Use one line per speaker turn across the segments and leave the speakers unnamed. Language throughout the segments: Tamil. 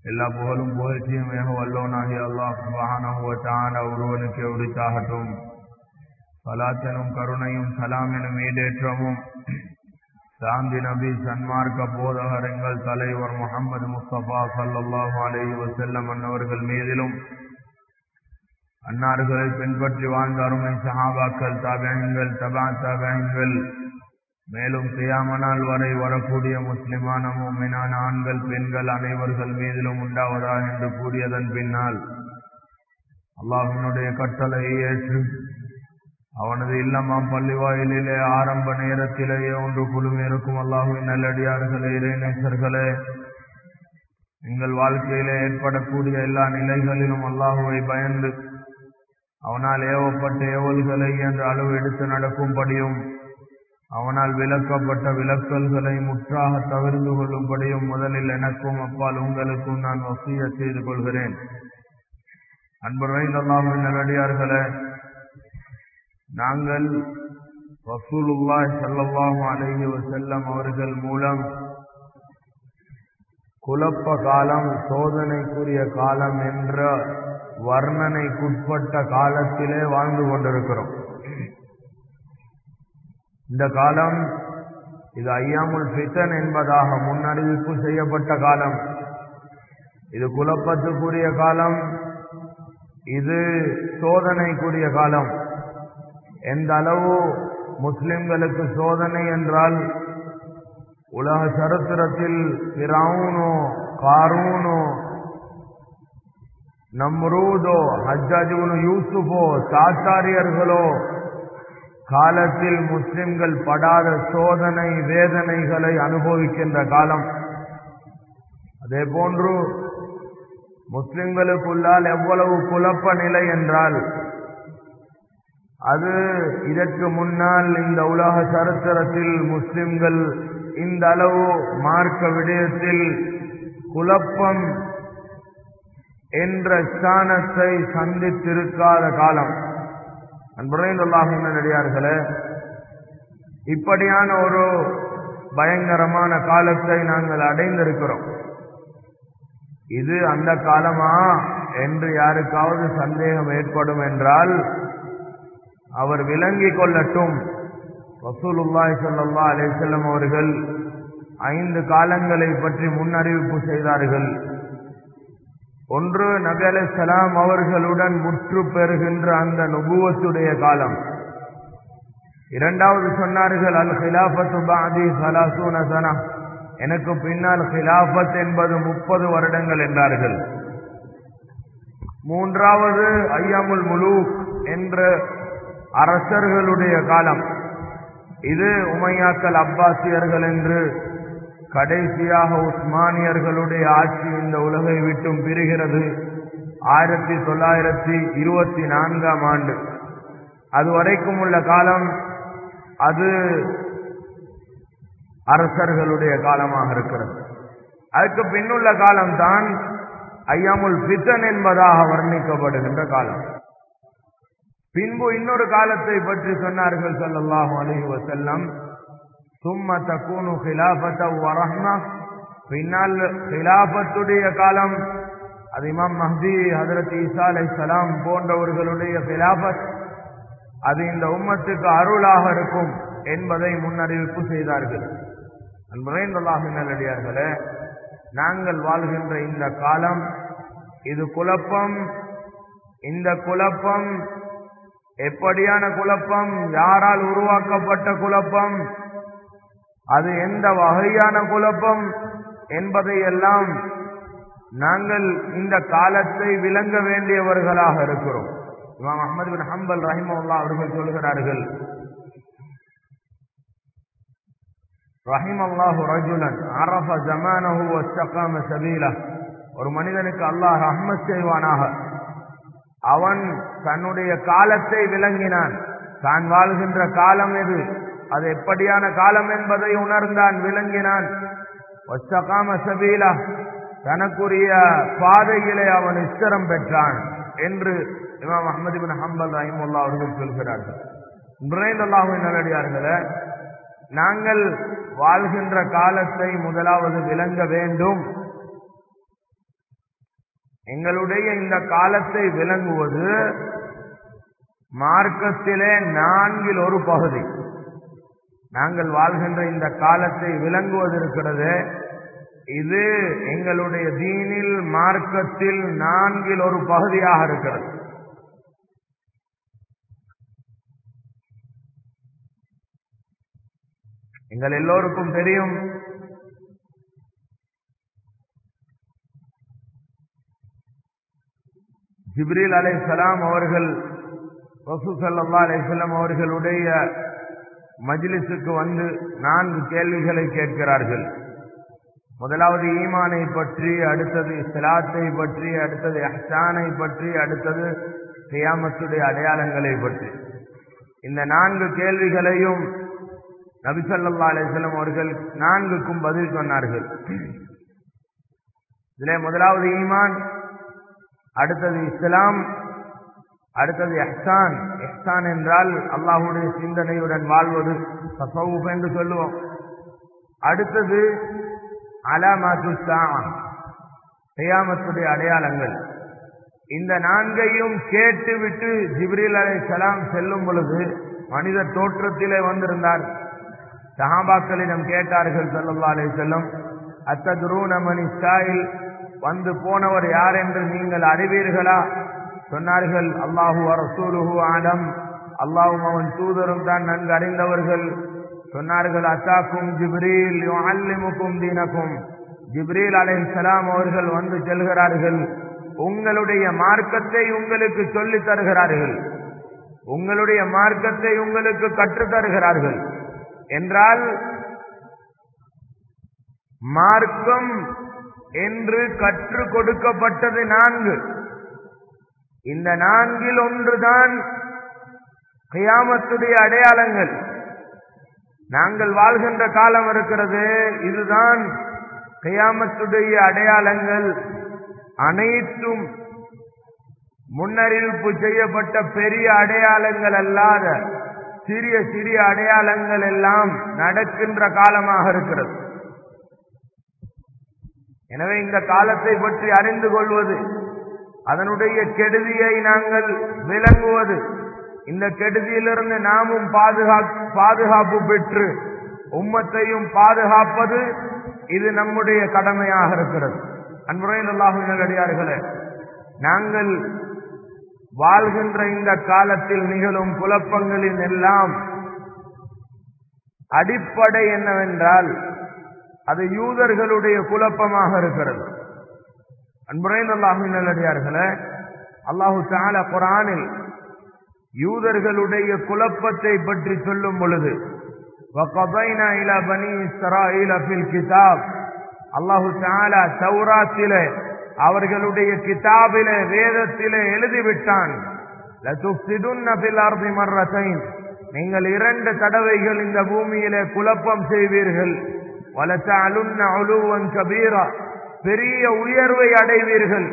எல்லா புகழும் புகழ்ச்சியும் மிக வல்லோனாகி அல்லாஹ் சுபஹானஹுவத்தான ஒருவனுக்கு உரித்தாகட்டும் சலாத்தனும் கருணையும் சலாமெனும் ஈடேற்றமும் சாந்தி நபி சன்மார்க்க போதகர் எங்கள் தலைவர் முகமது முஸ்தபா சல்லாஹூ அலஹி வசல்லம் அன்னவர்கள் மீதிலும் அன்னார்களை பின்பற்றி வாழ்ந்த அருமை சஹாபாக்கள் தபயங்கள் தபா தபயங்கள் மேலும் கியாமனால் வரை வரக்கூடிய முஸ்லிமான மூமினான ஆண்கள் பெண்கள் அனைவர்கள் மீதிலும் உண்டாவதா என்று கூறியதன் பின்னால் அல்லாஹினுடைய கட்டளையை ஏற்று அவனது இல்லமாம் பள்ளிவாயிலே ஆரம்ப நேரத்திலேயே ஒன்று குழுமி இருக்கும் அல்லாஹுவின் நல்லடியார்களே இறைநேசர்களே எங்கள் வாழ்க்கையிலே ஏற்படக்கூடிய எல்லா நிலைகளிலும் அல்லாஹுவை பயந்து அவனால் ஏவப்பட்ட ஏவல்களை என்ற அளவு எடுத்து நடக்கும்படியும் அவனால் விளக்கப்பட்ட விளக்கல்களை முற்றாக தவிர்த்து கொள்ளும்படியும் முதலில் எனக்கும் அப்பால் உங்களுக்கும் நான் வசிய செய்து கொள்கிறேன் அன்புரைந்தல்லாஹின் நல்லடியார்களே நாங்கள் ரசூலுல்லாய் சல்லாஹூ அலஹி வசல்லம் அவர்கள் மூலம் குழப்ப காலம் சோதனைக்குரிய காலம் என்ற வர்ணனைக்குட்பட்ட காலத்திலே வாழ்ந்து கொண்டிருக்கிறோம் இந்த காலம் இது ஐயாமுல் ஃபித்தன் என்பதாக முன்னறிவிப்பு செய்யப்பட்ட காலம் இது குழப்பத்துக்குரிய காலம் இது சோதனைக்குரிய காலம் எந்த அளவு முஸ்லிம்களுக்கு சோதனை என்றால் உலக சரித்திரத்தில் பிராவுனோ காரூனோ நம்ரூதோ ஹஜ்ஜாஜுனு யூசுஃபோ சாத்தாரியர்களோ காலத்தில் முஸ்லிம்கள் படாத சோதனை வேதனைகளை அனுபவிக்கின்ற காலம் அதே போன்று முஸ்லிம்களுக்குள்ளால் எவ்வளவு குழப்ப நிலை என்றால் அது இதற்கு முன்னால் இந்த உலக சரித்திரத்தில் முஸ்லிம்கள் இந்த அளவு மார்க்க விடயத்தில் குழப்பம் என்ற ஸ்தானத்தை சந்தித்திருக்காத காலம் அன்புரைந்துள்ளாக நடிகார்களே இப்படியான ஒரு பயங்கரமான காலத்தை நாங்கள் அடைந்திருக்கிறோம் இது அந்த காலமா என்று யாருக்காவது சந்தேகம் ஏற்படும் என்றால் அவர் விளங்கிக் கொள்ளட்டும் ரசூலுல்லாய் சொல்லல்லா அலேசல்லம் அவர்கள் ஐந்து காலங்களை பற்றி முன்னறிவிப்பு செய்தார்கள் ஒன்று நபி அலைசலாம் அவர்களுடன் முற்று பெறுகின்ற அந்த நுபுவத்துடைய காலம் இரண்டாவது சொன்னார்கள் அல் ஹிலாபத்து பாதி சலாசூன சனா எனக்கு பின்னால் ஹிலாபத் என்பது முப்பது வருடங்கள் என்றார்கள் மூன்றாவது ஐயாமுல் முலூக் என்ற அரசர்களுடைய காலம் இது உமையாக்கள் அப்பாசியர்கள் என்று கடைசியாக உஸ்மானியர்களுடைய ஆட்சி இந்த உலகை விட்டும் பிரிகிறது ஆயிரத்தி தொள்ளாயிரத்தி இருபத்தி நான்காம் ஆண்டு அது வரைக்கும் உள்ள காலம் அது அரசர்களுடைய காலமாக இருக்கிறது அதுக்கு பின்னுள்ள காலம்தான் ஐயாமுல் பித்தன் என்பதாக வர்ணிக்கப்படுகின்ற காலம் பின்பு இன்னொரு காலத்தை பற்றி சொன்னார்கள் சொல்லல்லாஹு அலஹி வசல்லம் சும்ம தக்கூனு ஹிலாபத்த வரஹ்மா பின்னால் ஹிலாபத்துடைய காலம் அது இமாம் மஹதி ஹதரத் ஈசா அலை சலாம் போன்றவர்களுடைய ஹிலாபத் அது இந்த உம்மத்துக்கு அருளாக இருக்கும் என்பதை முன்னறிவிப்பு செய்தார்கள் அன்புரைந்துள்ளாக நல்லடியார்களே நாங்கள் வாழ்கின்ற இந்த காலம் இது குழப்பம் இந்த குழப்பம் எப்படியான குழப்பம் யாரால் உருவாக்கப்பட்ட குழப்பம் அது எந்த வகையான குழப்பம் என்பதை எல்லாம் நாங்கள் இந்த காலத்தை விளங்க வேண்டியவர்களாக இருக்கிறோம் இமாம் அஹமது பின் ஹம்பல் ரஹிமுல்லா அவர்கள் சொல்கிறார்கள் ரஹிம் அல்லாஹு ரஜுலன் அரஃப ஜமானஹு வஸ்தகாம சபீலா ஒரு மனிதனுக்கு அல்லாஹ் ரஹ்மத் செய்வானாக அவன் தன்னுடைய காலத்தை விளங்கினான் தான் வாழ்கின்ற காலம் எது அது எப்படியான காலம் என்பதை உணர்ந்தான் விளங்கினான் வஸ்தகாம சபீலா தனக்குரிய பாதையிலே அவன் இஸ்தரம் பெற்றான் என்று இமாம் அஹமது பின் ஹம்பல் ரஹிமுல்லா அவர்கள் சொல்கிறார்கள் நிறைந்தல்லாஹின் நல்லடியார்களே நாங்கள் வாழ்கின்ற காலத்தை முதலாவது விளங்க வேண்டும் எங்களுடைய இந்த காலத்தை விளங்குவது மார்க்கத்திலே நான்கில் ஒரு பகுதி நாங்கள் வாழ்கின்ற இந்த காலத்தை விளங்குவது இருக்கிறது இது எங்களுடைய தீனில் மார்க்கத்தில் நான்கில் ஒரு பகுதியாக இருக்கிறது எங்கள் எல்லோருக்கும் தெரியும் ஜிப்ரீல் அலை சலாம் அவர்கள் ரசூ சல்லா அலையம் அவர்களுடைய மஜ்லிஸுக்கு வந்து நான்கு கேள்விகளை கேட்கிறார்கள் முதலாவது ஈமானை பற்றி அடுத்தது இஸ்லாத்தை பற்றி அடுத்தது அஹ்சானை பற்றி அடுத்தது கியாமத்துடைய அடையாளங்களை பற்றி இந்த நான்கு கேள்விகளையும் நபிசல்லா அலிஸ்லம் அவர்கள் நான்குக்கும் பதில் சொன்னார்கள் இதிலே முதலாவது ஈமான் அடுத்தது இஸ்லாம் அடுத்தது எஹ்சான் எஹ்சான் என்றால் அல்லாஹுடைய சிந்தனையுடன் வாழ்வது தசவுப் என்று சொல்லுவோம் அடுத்தது அலாமாத்து செய்யாமத்துடைய அடையாளங்கள் இந்த நான்கையும் கேட்டுவிட்டு ஜிப்ரீல் அலை சலாம் செல்லும் பொழுது மனித தோற்றத்திலே வந்திருந்தார் சஹாபாக்களிடம் கேட்டார்கள் சல்லல்லா அலை செல்லம் அத்ததுரூனமணி ஸ்டாயில் வந்து போனவர் யார் என்று நீங்கள் அறிவீர்களா சொன்னார்கள் அல்லாஹு ரசூலுஹு ஆலம் அல்லாஹும் அவன் தூதரும் தான் நன்கு அறிந்தவர்கள் சொன்னார்கள் அத்தாக்கும் ஜிப்ரீல் அல்லிமுக்கும் தீனக்கும் ஜிப்ரீல் அலை சலாம் அவர்கள் வந்து செல்கிறார்கள் உங்களுடைய மார்க்கத்தை உங்களுக்கு சொல்லித் தருகிறார்கள் உங்களுடைய மார்க்கத்தை உங்களுக்கு கற்றுத் தருகிறார்கள் என்றால் மார்க்கம் என்று கற்றுக் கொடுக்கப்பட்டது நான்கு இந்த நான்கில் ஒன்றுதான் கியாமத்துடைய அடையாளங்கள் நாங்கள் வாழ்கின்ற காலம் இருக்கிறது இதுதான் கியாமத்துடைய அடையாளங்கள் அனைத்தும் முன்னறிவிப்பு செய்யப்பட்ட பெரிய அடையாளங்கள் அல்லாத சிறிய சிறிய அடையாளங்கள் எல்லாம் நடக்கின்ற காலமாக இருக்கிறது எனவே இந்த காலத்தை பற்றி அறிந்து கொள்வது அதனுடைய கெடுதியை நாங்கள் விளங்குவது இந்த கெடுதியிலிருந்து நாமும் பாதுகா பாதுகாப்பு பெற்று உம்மத்தையும் பாதுகாப்பது இது நம்முடைய கடமையாக இருக்கிறது அன்புரையில் அல்லாஹுடைய நாங்கள் வாழ்கின்ற இந்த காலத்தில் நிகழும் குழப்பங்களின் எல்லாம் அடிப்படை என்னவென்றால் அது யூதர்களுடைய குழப்பமாக இருக்கிறது அன்புரையில் அல்லாஹின் நல்லடியார்களே அல்லாஹு தால குரானில் யூதர்களுடைய குழப்பத்தை பற்றி சொல்லும் பொழுது وَقَضَيْنَا إِلَى بَنِي إِسْرَائِيلَ فِي الْكِتَابِ அல்லாஹு தஆலா தௌராத்திலே அவர்களுடைய கிதாபிலே வேதத்திலே எழுதிவிட்டான் لَتُفْسِدُنَّ فِي الْأَرْضِ مَرَّتَيْنِ நீங்கள் இரண்டு தடவைகள் இந்த பூமியிலே குழப்பம் செய்வீர்கள் وَلَتَعْلُنَّ عُلُوًّا كَبِيرًا பெரிய உயர்வை அடைவீர்கள்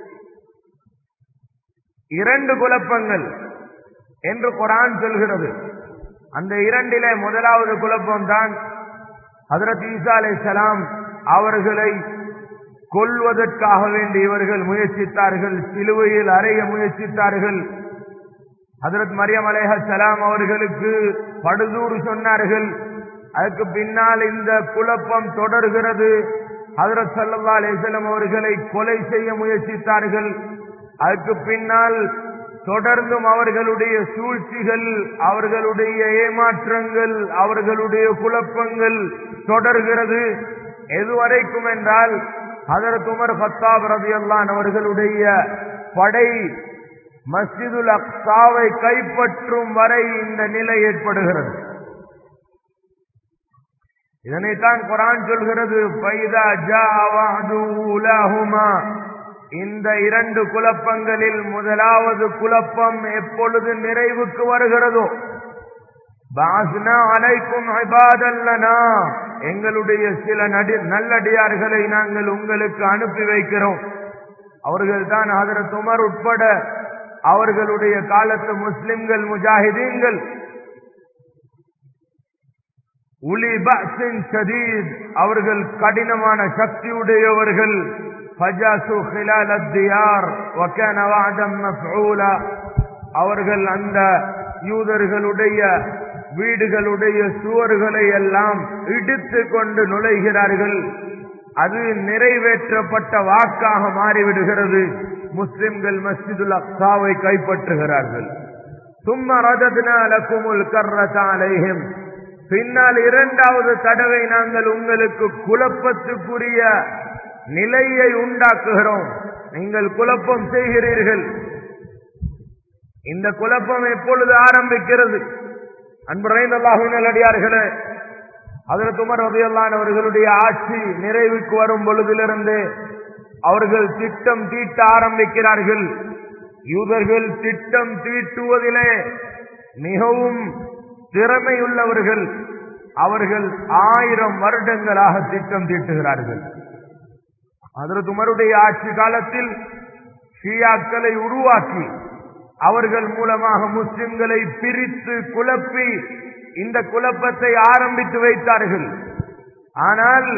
இரண்டு குழப்பங்கள் என்று குரான் சொல்கிறது அந்த இரண்டிலே முதலாவது குழப்பம் தான் ஹதரத் ஈசா அலை சலாம் அவர்களை கொல்வதற்காக வேண்டி இவர்கள் முயற்சித்தார்கள் சிலுவையில் அறைய முயற்சித்தார்கள் ஹதரத் மரியம் அலேஹ சலாம் அவர்களுக்கு படுதூறு சொன்னார்கள் அதுக்கு பின்னால் இந்த குழப்பம் தொடர்கிறது ஹதரத் சல்லா அலிசல்லம் அவர்களை கொலை செய்ய முயற்சித்தார்கள் அதுக்கு பின்னால் தொடர்ந்தும் அவர்களுடைய சூழ்ச்சிகள் அவர்களுடைய ஏமாற்றங்கள் அவர்களுடைய குழப்பங்கள் தொடர்கிறது எதுவரைக்கும் என்றால் ஹதரத் உமர் ஃபத்தாப் ரதியல்லான் அவர்களுடைய படை மஸ்ஜிதுல் அக்சாவை கைப்பற்றும் வரை இந்த நிலை ஏற்படுகிறது இதனைத்தான் குரான் சொல்கிறது பைதா ஜா உலகுமா இந்த இரண்டு குழப்பங்களில் முதலாவது குழப்பம் எப்பொழுது நிறைவுக்கு வருகிறதோ பாஸ்னா அலைக்கும் ஐபாதல்லனா எங்களுடைய சில நடி நல்லடியார்களை நாங்கள் உங்களுக்கு அனுப்பி வைக்கிறோம் அவர்கள் தான் ஹதரத் உமர் உட்பட அவர்களுடைய காலத்து முஸ்லிம்கள் முஜாஹிதீன்கள் உலி பசின் ஷதீத் அவர்கள் கடினமான சக்தியுடையவர்கள் فجاسوا خلال الديار وكان وعدا مفعولا அவர்கள் அந்த யூதர்களுடைய வீடுகளுடைய சுவர்களை எல்லாம் இடித்து கொண்டு நுழைகிறார்கள் அது நிறைவேற்றப்பட்ட வாக்காக மாறிவிடுகிறது முஸ்லிம்கள் மஸ்ஜிதுல் அக்சாவை கைப்பற்றுகிறார்கள் சும்மா ரதத்னா லக்குமுல் கர்ரதாலைஹிம் பின்னால் இரண்டாவது தடவை நாங்கள் உங்களுக்கு குழப்பத்துக்குரிய நிலையை உண்டாக்குகிறோம் நீங்கள் குழப்பம் செய்கிறீர்கள் இந்த குழப்பம் எப்பொழுது ஆரம்பிக்கிறது அன்புரைந்தல்லாஹினடியார்களே அதில் துமர் ரதியல்லானவர்களுடைய ஆட்சி நிறைவுக்கு வரும் பொழுதிலிருந்து அவர்கள் திட்டம் தீட்ட ஆரம்பிக்கிறார்கள் யூதர்கள் திட்டம் தீட்டுவதிலே மிகவும் திறமையுள்ளவர்கள் அவர்கள் ஆயிரம் வருடங்களாக திட்டம் தீட்டுகிறார்கள் அதற்கு உமருடைய ஆட்சி காலத்தில் ஷியாக்களை உருவாக்கி அவர்கள் மூலமாக முஸ்லிம்களை பிரித்து குழப்பி இந்த குழப்பத்தை ஆரம்பித்து வைத்தார்கள் ஆனால்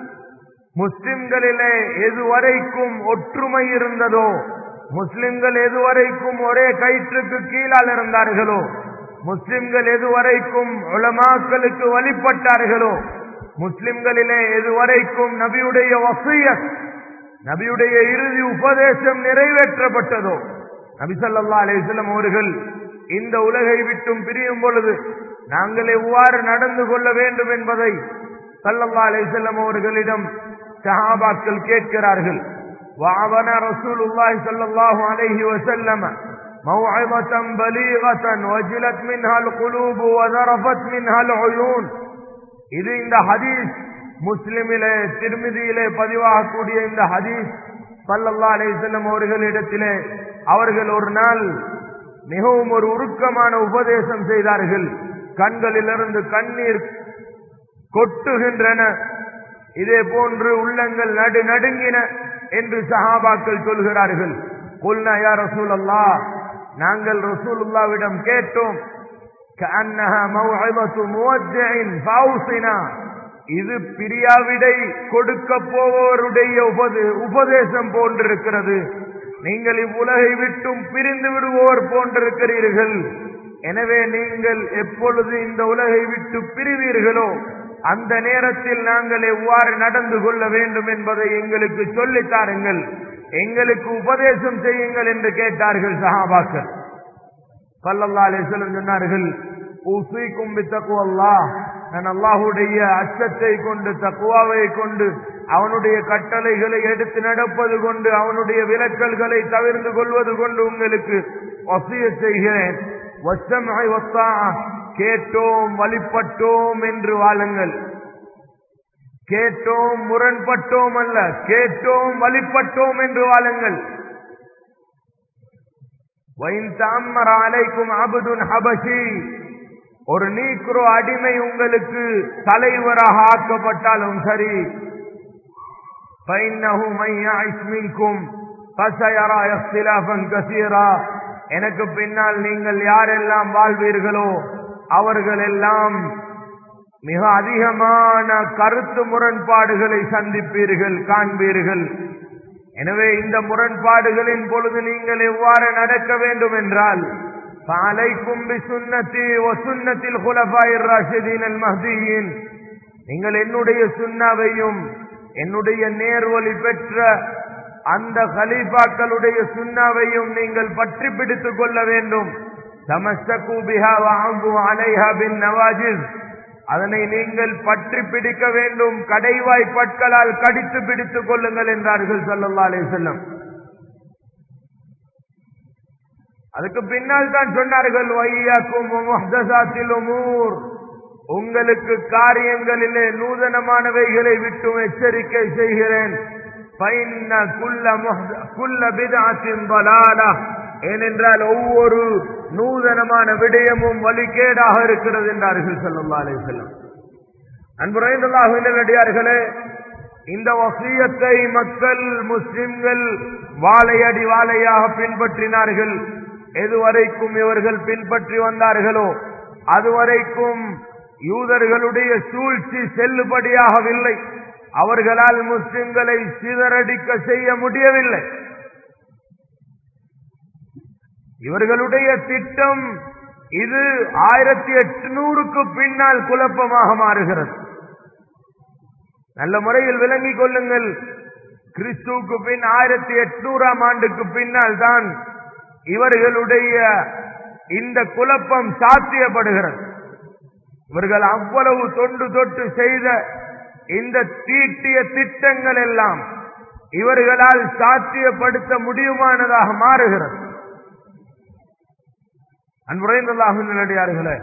முஸ்லிம்களிலே எதுவரைக்கும் ஒற்றுமை இருந்ததோ முஸ்லிம்கள் எதுவரைக்கும் ஒரே கயிற்றுக்கு கீழால் இருந்தார்களோ முஸ்லிம்கள் எதுவரைக்கும் உலமாக்களுக்கு வழிபட்டார்களோ முஸ்லிம்களிலே எதுவரைக்கும் நபியுடைய வசியத் நபியுடைய இறுதி உபதேசம் நிறைவேற்றப்பட்டதோ நபிசல்லா அலிஸ்லம் அவர்கள் இந்த உலகை விட்டும் பிரியும் பொழுது நாங்கள் எவ்வாறு நடந்து கொள்ள வேண்டும் என்பதை சல்லல்லா அலிசல்லம் அவர்களிடம் சஹாபாக்கள் கேட்கிறார்கள் وعظنا رسول الله صلى الله عليه وسلم موعظة بليغة وجلت منها القلوب وذرفت منها العيون இது இந்த ஹதீஸ் முஸ்லிமிலே திருமதியிலே பதிவாகக்கூடிய இந்த ஹதீஸ் சல்லல்லா அலிசல்லம் அவர்களிடத்திலே அவர்கள் ஒரு நாள் மிகவும் ஒரு உருக்கமான உபதேசம் செய்தார்கள் கண்களிலிருந்து கண்ணீர் கொட்டுகின்றன இதே போன்று உள்ளங்கள் நடு நடுங்கின என்று சஹாபாக்கள் சொல்கிறார்கள் கொல்னா யா ரசூல் அல்லா நாங்கள் ரசூலுல்லாவிடம் கேட்டோம் كأنها موعظة مودع فأوصنا இது பிரியாவிடை கொடுக்க போவோருடைய உபதேசம் போன்றிருக்கிறது நீங்கள் இவ்வுலகை விட்டும் பிரிந்து விடுவோர் போன்றிருக்கிறீர்கள் எனவே நீங்கள் எப்பொழுது இந்த உலகை விட்டு பிரிவீர்களோ அந்த நேரத்தில் நாங்கள் எவ்வாறு நடந்து கொள்ள வேண்டும் என்பதை எங்களுக்கு சொல்லித் தாருங்கள் எங்களுக்கு உபதேசம் செய்யுங்கள் என்று கேட்டார்கள் சஹாபாக்கள் சல்லல்லா அலிஸ்லம் சொன்னார்கள் ஊசிக்கும் தக்குவல்லா நான் அல்லாஹுடைய அச்சத்தை கொண்டு தக்குவாவை கொண்டு அவனுடைய கட்டளைகளை எடுத்து நடப்பது கொண்டு அவனுடைய விலக்கல்களை தவிர்த்து கொள்வது கொண்டு உங்களுக்கு வசிய செய்கிறேன் வசமாய் ஒத்தா கேட்டோம் வழிபட்டோம் என்று வாழுங்கள் கேட்டோம் முரண்பட்டோம் அல்ல கேட்டோம் வழிபட்டோம் என்று வாழுங்கள் அலைக்கும் அபுதுன் ஹபஷி ஒரு நீக்ரோ அடிமை உங்களுக்கு தலைவராக ஆக்கப்பட்டாலும் சரி எனக்கு பின்னால் நீங்கள் யாரெல்லாம் வாழ்வீர்களோ அவர்கள் எல்லாம் மிக அதிகமான கருத்து முரண்பாடுகளை சந்திப்பீர்கள் காண்பீர்கள் எனவே இந்த முரண்பாடுகளின் பொழுது நீங்கள் எவ்வாறு நடக்க வேண்டும் என்றால் فعليكم بسنتي وسنة الخلفاء الراشدين المهديين நீங்கள் என்னுடைய சுண்ணாவையும் என்னுடைய நேர்வழி பெற்ற அந்த கலீஃபாக்களுடைய சுண்ணாவையும் நீங்கள் பற்றி பிடித்துக் கொள்ள வேண்டும் தமஸ்தகு பிஹா வஅபு அலைஹா பின் நவாஜிஸ் அதனை நீங்கள் பற்றி பிடிக்க வேண்டும் கடைவாய் பற்களால் கடித்து பிடித்துக் கொள்ளுங்கள் என்றார்கள் ஸல்லல்லாஹு அலைஹி வஸல்லம் அதுக்கு பின்னால் தான் சொன்னார்கள் வையாக்கும் முஹ்தசாத்தில் உமூர் உங்களுக்கு காரியங்களிலே நூதனமானவைகளை விட்டும் எச்சரிக்கை செய்கிறேன் பைன்ன குல்ல முஹ்த- குல்ல பிதஅத்தின் ضلالة ஏனென்றால் ஒவ்வொரு நூதனமான விடயமும் வழிகேடாக இருக்கிறது என்றார்கள் ஸல்லல்லாஹு அலைஹி வஸல்லம் அன்புரைந்துள்ளாஹு நடிகார்களே இந்த வசியத்தை மக்கள் முஸ்லிம்கள் வாழையடி வாழையாக பின்பற்றினார்கள் எதுவரைக்கும் இவர்கள் பின்பற்றி வந்தார்களோ அதுவரைக்கும் யூதர்களுடைய சூழ்ச்சி செல்லுபடியாகவில்லை அவர்களால் முஸ்லிம்களை சிதறடிக்க செய்ய முடியவில்லை இவர்களுடைய திட்டம் இது ஆயிரத்தி எட்டுநூறுக்கு பின்னால் குழப்பமாக மாறுகிறது நல்ல முறையில் விளங்கிக் கொள்ளுங்கள் கிறிஸ்துவுக்கு பின் ஆயிரத்தி எட்நூறாம் ஆண்டுக்கு பின்னால் தான் இவர்களுடைய இந்த குழப்பம் சாத்தியப்படுகிறது இவர்கள் அவ்வளவு தொண்டு தொட்டு செய்த இந்த தீட்டிய திட்டங்கள் எல்லாம் இவர்களால் சாத்தியப்படுத்த முடியுமானதாக மாறுகிறது அன்புரைந்தல்லாக நிலடியார்களே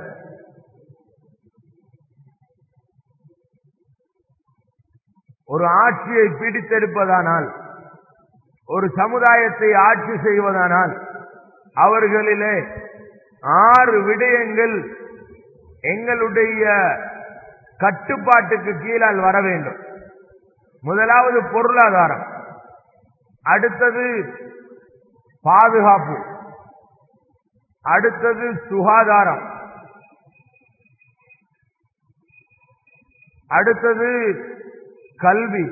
ஒரு ஆட்சியை பிடித்தெடுப்பதானால் ஒரு சமுதாயத்தை ஆட்சி செய்வதானால் அவர்களிலே ஆறு விடயங்கள் எங்களுடைய கட்டுப்பாட்டுக்கு கீழால் வர வேண்டும் முதலாவது பொருளாதாரம் அடுத்தது பாதுகாப்பு அடுத்தது சுகாதாரம் அடுத்தது கல்வி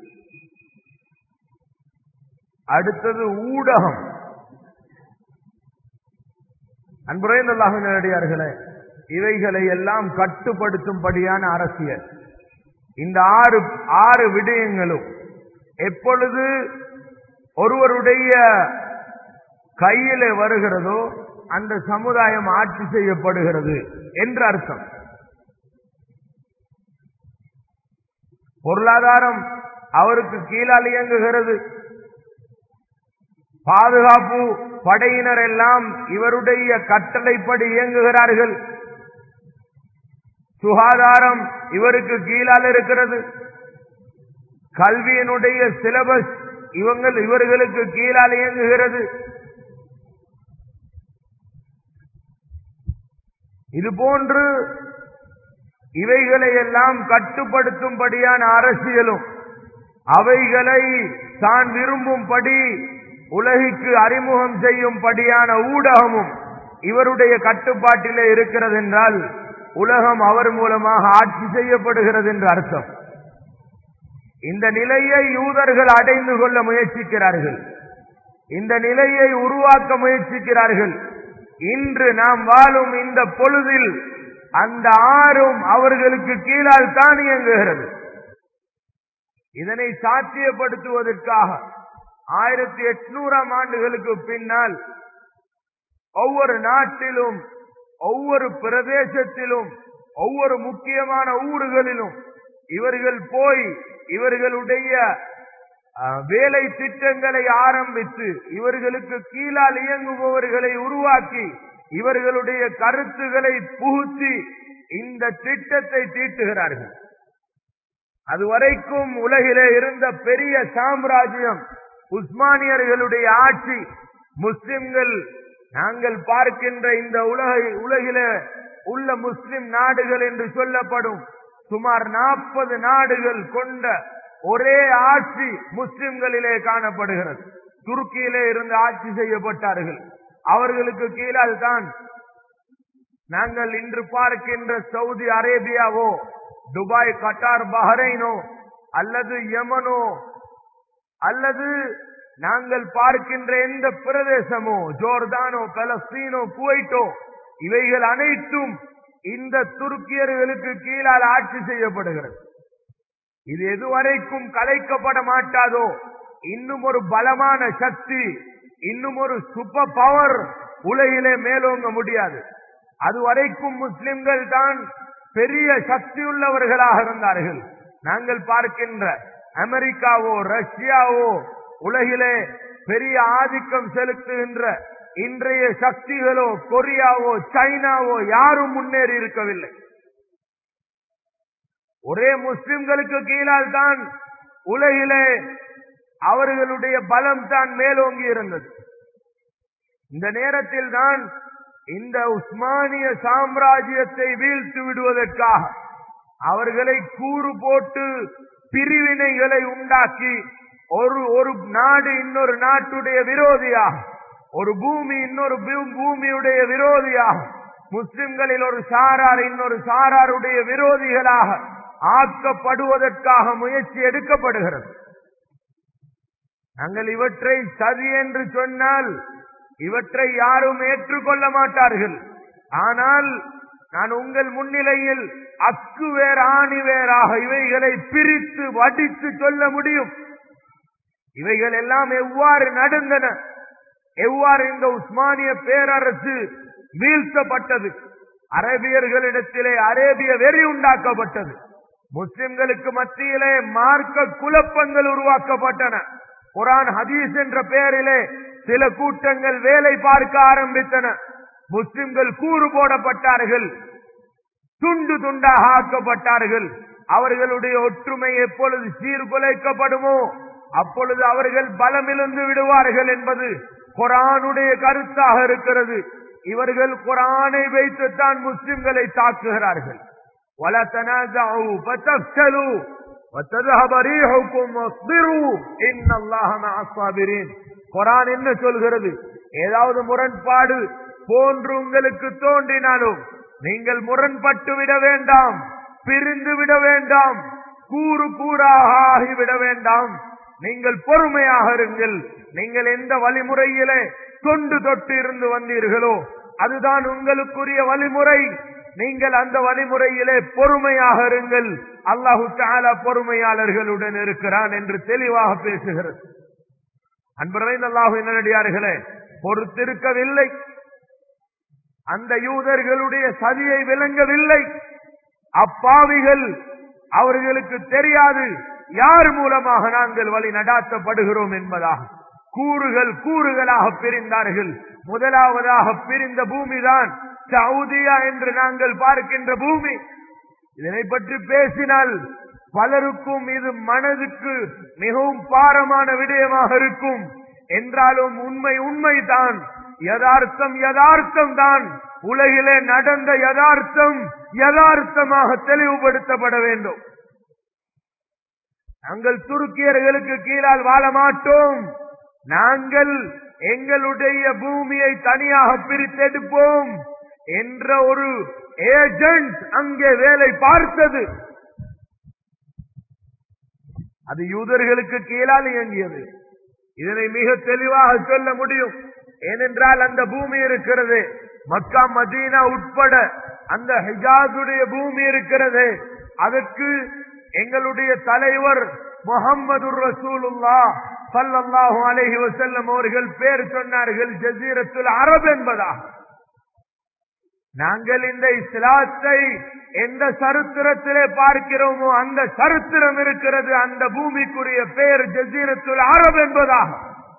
அடுத்தது ஊடகம் அன்புரைந்தல்லாக நேரடியார்களே இவைகளை எல்லாம் கட்டுப்படுத்தும்படியான அரசியல் இந்த ஆறு ஆறு விடயங்களும் எப்பொழுது ஒருவருடைய கையில வருகிறதோ அந்த சமுதாயம் ஆட்சி செய்யப்படுகிறது என்று அர்த்தம் பொருளாதாரம் அவருக்கு கீழால் இயங்குகிறது பாதுகாப்பு படையினர் எல்லாம் இவருடைய கட்டளைப்படி இயங்குகிறார்கள் சுகாதாரம் இவருக்கு கீழால் இருக்கிறது கல்வியினுடைய சிலபஸ் இவங்கள் இவர்களுக்கு கீழால் இயங்குகிறது இது போன்று இவைகளை எல்லாம் கட்டுப்படுத்தும்படியான அரசியலும் அவைகளை தான் விரும்பும்படி உலகிற்கு அறிமுகம் செய்யும்படியான ஊடகமும் இவருடைய கட்டுப்பாட்டிலே இருக்கிறது என்றால் உலகம் அவர் மூலமாக ஆட்சி செய்யப்படுகிறது என்று அர்த்தம் இந்த நிலையை யூதர்கள் அடைந்து கொள்ள முயற்சிக்கிறார்கள் இந்த நிலையை உருவாக்க முயற்சிக்கிறார்கள் இன்று நாம் வாழும் இந்த பொழுதில் அந்த ஆறும் அவர்களுக்கு கீழால் தான் இயங்குகிறது இதனை சாத்தியப்படுத்துவதற்காக ஆயிரத்தி எட்நூறாம் ஆண்டுகளுக்கு பின்னால் ஒவ்வொரு நாட்டிலும் ஒவ்வொரு பிரதேசத்திலும் ஒவ்வொரு முக்கியமான ஊர்களிலும் இவர்கள் போய் இவர்களுடைய வேலை திட்டங்களை ஆரம்பித்து இவர்களுக்கு கீழால் இயங்குபவர்களை உருவாக்கி இவர்களுடைய கருத்துக்களை புகுத்தி இந்த திட்டத்தை தீட்டுகிறார்கள் அதுவரைக்கும் உலகிலே இருந்த பெரிய சாம்ராஜ்யம் உஸ்மானியர்களுடைய ஆட்சி முஸ்லிம்கள் நாங்கள் பார்க்கின்ற இந்த உலக உலகில உள்ள முஸ்லிம் நாடுகள் என்று சொல்லப்படும் சுமார் நாற்பது நாடுகள் கொண்ட ஒரே ஆட்சி முஸ்லிம்களிலே காணப்படுகிறது துருக்கியிலே இருந்து ஆட்சி செய்யப்பட்டார்கள் அவர்களுக்கு கீழால் தான் நாங்கள் இன்று பார்க்கின்ற சவுதி அரேபியாவோ துபாய் கட்டார் பஹரைனோ அல்லது யமனோ அல்லது நாங்கள் பார்க்கின்ற எந்த பிரதேசமோ ஜோர்தானோ பலஸ்தீனோ குவைட்டோ இவைகள் அனைத்தும் இந்த துருக்கியர்களுக்கு கீழால் ஆட்சி செய்யப்படுகிறது இது எதுவரைக்கும் கலைக்கப்பட மாட்டாதோ இன்னும் ஒரு பலமான சக்தி இன்னும் ஒரு சூப்பர் பவர் உலகிலே மேலோங்க முடியாது அதுவரைக்கும் முஸ்லிம்கள் தான் பெரிய சக்தியுள்ளவர்களாக இருந்தார்கள் நாங்கள் பார்க்கின்ற அமெரிக்காவோ ரஷ்யாவோ உலகிலே பெரிய ஆதிக்கம் செலுத்துகின்ற இன்றைய சக்திகளோ கொரியாவோ சைனாவோ யாரும் முன்னேறி இருக்கவில்லை ஒரே முஸ்லிம்களுக்கு கீழால் தான் உலகிலே அவர்களுடைய பலம் தான் மேலோங்கி இருந்தது இந்த நேரத்தில் தான் இந்த உஸ்மானிய சாம்ராஜ்யத்தை வீழ்த்து விடுவதற்காக அவர்களை கூறு போட்டு பிரிவினைகளை உண்டாக்கி ஒரு ஒரு நாடு இன்னொரு நாட்டுடைய விரோதியாக ஒரு பூமி இன்னொரு பூமியுடைய விரோதியாக முஸ்லிம்களில் ஒரு சாரார் இன்னொரு சாராருடைய விரோதிகளாக ஆக்கப்படுவதற்காக முயற்சி எடுக்கப்படுகிறது நாங்கள் இவற்றை சதி என்று சொன்னால் இவற்றை யாரும் ஏற்றுக்கொள்ள மாட்டார்கள் ஆனால் நான் உங்கள் முன்னிலையில் அக்கு வேர் ஆணி வேறாக இவைகளை பிரித்து வடித்து சொல்ல முடியும் இவைகள் எல்லாம் எவ்வாறு நடந்தன எவ்வாறு இந்த உஸ்மானிய பேரரசு வீழ்த்தப்பட்டது அரேபியர்களிடத்திலே அரேபிய வெறி உண்டாக்கப்பட்டது முஸ்லிம்களுக்கு மத்தியிலே மார்க்க குழப்பங்கள் உருவாக்கப்பட்டன குரான் ஹதீஸ் என்ற பெயரிலே சில கூட்டங்கள் வேலை பார்க்க ஆரம்பித்தன முஸ்லிம்கள் கூறு போடப்பட்டார்கள் துண்டு துண்டாக ஆக்கப்பட்டார்கள் அவர்களுடைய ஒற்றுமை எப்பொழுது சீர்குலைக்கப்படுமோ அப்பொழுது அவர்கள் பலமிழந்து விடுவார்கள் என்பது குரானுடைய கருத்தாக இருக்கிறது இவர்கள் குரானை வைத்துத்தான் முஸ்லிம்களை தாக்குகிறார்கள் ولا تنازعوا فتفشلوا وتذهب ريحكم واصبروا ان الله مع الصابرين குரான் என்ன சொல்கிறது ஏதாவது முரண்பாடு போன்று உங்களுக்கு தோன்றினாலும் நீங்கள் முரண்பட்டு விட வேண்டாம் பிரிந்து விட வேண்டாம் கூறு கூறாக ஆகிவிட வேண்டாம் நீங்கள் பொறுமையாக இருங்கள் நீங்கள் எந்த வழிமுறையிலே தொண்டு தொட்டு இருந்து வந்தீர்களோ அதுதான் உங்களுக்குரிய வழிமுறை நீங்கள் அந்த வழிமுறையிலே பொறுமையாக இருங்கள் அல்லாஹு தாலா பொறுமையாளர்களுடன் இருக்கிறான் என்று தெளிவாக பேசுகிறது அன்புரைந்த அல்லாஹு நல்லடியார்களே பொறுத்திருக்கவில்லை அந்த யூதர்களுடைய சதியை விளங்கவில்லை அப்பாவிகள் அவர்களுக்கு தெரியாது யார் மூலமாக நாங்கள் வழி நடாத்தப்படுகிறோம் என்பதாக கூறுகள் கூறுகளாக பிரிந்தார்கள் முதலாவதாக பிரிந்த பூமிதான் சவுதியா என்று நாங்கள் பார்க்கின்ற பூமி இதனை பற்றி பேசினால் பலருக்கும் இது மனதுக்கு மிகவும் பாரமான விடயமாக இருக்கும் என்றாலும் உண்மை உண்மைதான் யதார்த்தம் யதார்த்தம் தான் உலகிலே நடந்த யதார்த்தம் யதார்த்தமாக தெளிவுபடுத்தப்பட வேண்டும் நாங்கள் துருக்கியர்களுக்கு கீழால் வாழ மாட்டோம் நாங்கள் எங்களுடைய பூமியை தனியாக பிரித்தெடுப்போம் என்ற ஒரு ஏஜென்ட் அங்கே வேலை பார்த்தது அது யூதர்களுக்கு கீழால் இயங்கியது இதனை மிக தெளிவாக சொல்ல முடியும் ஏனென்றால் அந்த பூமி இருக்கிறது மக்கா மதீனா உட்பட அந்த ஹிஜாஸுடைய பூமி இருக்கிறது அதற்கு எங்களுடைய தலைவர் முகம்மது ரசூலுல்லா சல்லல்லாஹு அலைஹி வஸல்லம் அவர்கள் பேர் சொன்னார்கள் ஜசீரத்துல் அரப் என்பதா நாங்கள் இந்த இஸ்லாத்தை எந்த சரித்திரத்திலே பார்க்கிறோமோ அந்த சரித்திரம் இருக்கிறது அந்த பூமிக்குரிய பெயர் ஜசீரத்துல் அரப் என்பதாக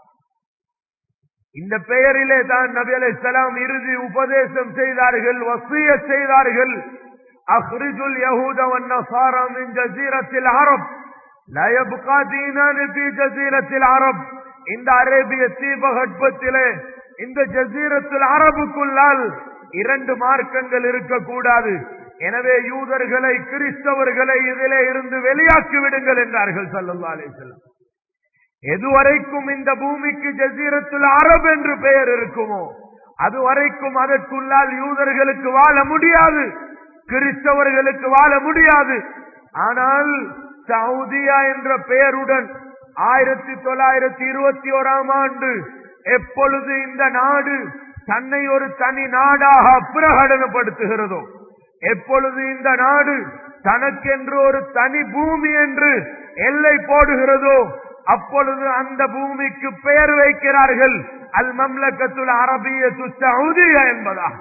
இந்த பெயரிலே தான் நபி அலை சலாம் இறுதி உபதேசம் செய்தார்கள் வசிய செய்தார்கள் அஹ்ரிஜுல் யஹூத வன்னசாரா மின் ஜசீரத்தில் அரப் لا يبقى دينان في جزيرة العرب இந்த அரேபிய தீபகற்பத்திலே இந்த ஜசீரத்தில் அரபுக்குள்ளால் இரண்டு மார்க்கங்கள் இருக்கக்கூடாது எனவே யூதர்களை கிறிஸ்தவர்களை இதிலே இருந்து வெளியாக்கி விடுங்கள் என்றார்கள் சல்லல்லா அலிசல்லாம் எதுவரைக்கும் இந்த பூமிக்கு ஜசீரத்துல் அரப் என்று பெயர் இருக்குமோ அதுவரைக்கும் அதற்குள்ளால் யூதர்களுக்கு வாழ முடியாது கிறிஸ்தவர்களுக்கு வாழ முடியாது ஆனால் சவுதியா என்ற பெயருடன் ஆயிரத்தி தொள்ளாயிரத்தி இருபத்தி ஓராம் ஆண்டு எப்பொழுது இந்த நாடு தன்னை ஒரு தனி நாடாக பிரகடனப்படுத்துகிறதோ எப்பொழுது இந்த நாடு தனக்கென்று ஒரு தனி பூமி என்று எல்லை போடுகிறதோ அப்பொழுது அந்த பூமிக்கு பெயர் வைக்கிறார்கள் அல் மம்லக்கத்துல் அரபிய சவுதியா என்பதா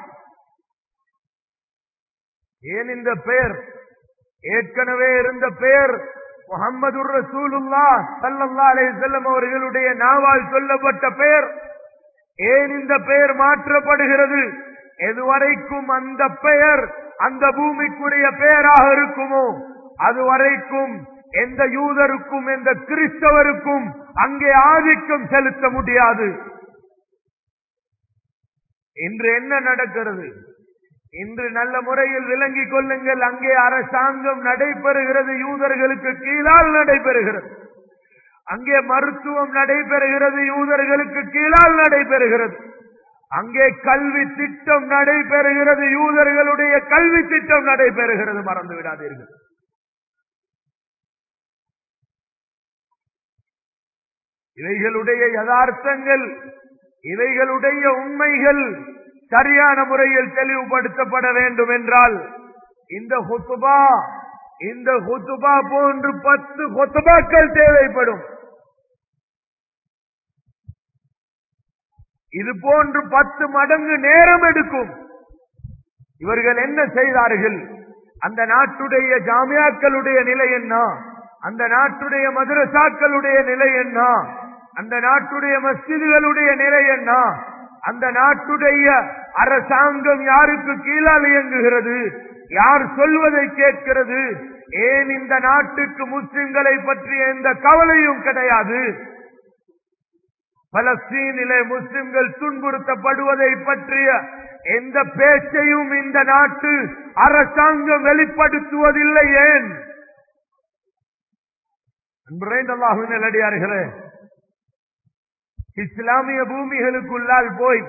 ஏன் இந்த பெயர் ஏற்கனவே இருந்த பெயர் முகமது ரசூலுல்லா சல்லல்லா அலைஹிஸ்ஸல்லம் அவர்களுடைய நாவால் சொல்லப்பட்ட பெயர் ஏன் இந்த பெயர் மாற்றப்படுகிறது எதுவரைக்கும் அந்த பெயர் அந்த பூமிக்குரிய பெயராக இருக்குமோ அதுவரைக்கும் எந்த யூதருக்கும் எந்த கிறிஸ்தவருக்கும் அங்கே ஆதிக்கம் செலுத்த முடியாது இன்று என்ன நடக்கிறது இன்று நல்ல முறையில் விளங்கிக் கொள்ளுங்கள் அங்கே அரசாங்கம் நடைபெறுகிறது யூதர்களுக்கு கீழால் நடைபெறுகிறது அங்கே மருத்துவம் நடைபெறுகிறது யூதர்களுக்கு கீழால் நடைபெறுகிறது அங்கே கல்வி திட்டம் நடைபெறுகிறது யூதர்களுடைய கல்வி திட்டம் நடைபெறுகிறது மறந்து விடாதீர்கள் இவைகளுடைய யதார்த்தங்கள் இவைகளுடைய உண்மைகள் சரியான முறையில் தெளிவுபடுத்தப்பட வேண்டும் என்றால் இந்த ஹுத்துபா இந்த ஹுத்துபா போன்று பத்து ஹுத்துபாக்கள் தேவைப்படும் இது போன்று பத்து மடங்கு நேரம் எடுக்கும் இவர்கள் என்ன செய்தார்கள் அந்த நாட்டுடைய ஜாமியாக்களுடைய நிலை என்ன அந்த நாட்டுடைய மதுரசாக்களுடைய நிலை என்ன அந்த நாட்டுடைய மஸ்ஜிதுகளுடைய நிலை என்ன அந்த நாட்டுடைய அரசாங்கம் யாருக்கு கீழால் இயங்குகிறது யார் சொல்வதை கேட்கிறது ஏன் இந்த நாட்டுக்கு முஸ்லிம்களை பற்றிய எந்த கவலையும் கிடையாது பலஸ்தீனிலே முஸ்லிம்கள் துன்புறுத்தப்படுவதை பற்றிய எந்த பேச்சையும் இந்த நாட்டு அரசாங்கம் வெளிப்படுத்துவதில்லை ஏன் அல்லாஹுவின் நல்லடியார்களே இஸ்லாமிய பூமிகளுக்குள்ளால் போய்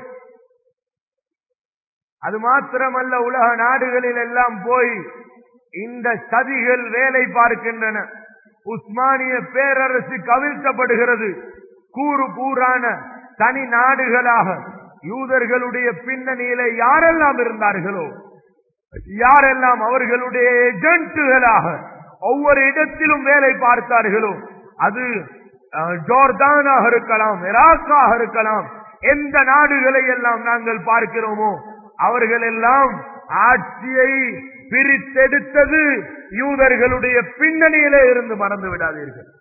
அது மாத்திரமல்ல உலக நாடுகளில் எல்லாம் போய் இந்த சதிகள் வேலை பார்க்கின்றன உஸ்மானிய பேரரசு கவிழ்க்கப்படுகிறது கூறு கூறான தனி நாடுகளாக யூதர்களுடைய பின்னணியில யாரெல்லாம் இருந்தார்களோ யாரெல்லாம் அவர்களுடைய ஏஜென்ட்டுகளாக ஒவ்வொரு இடத்திலும் வேலை பார்த்தார்களோ அது ஜோர்தானாக இருக்கலாம் இராக்காக இருக்கலாம் எந்த நாடுகளை எல்லாம் நாங்கள் பார்க்கிறோமோ அவர்கள் எல்லாம் ஆட்சியை பிரித்தெடுத்தது யூதர்களுடைய பின்னணியிலே இருந்து மறந்து விடாதீர்கள்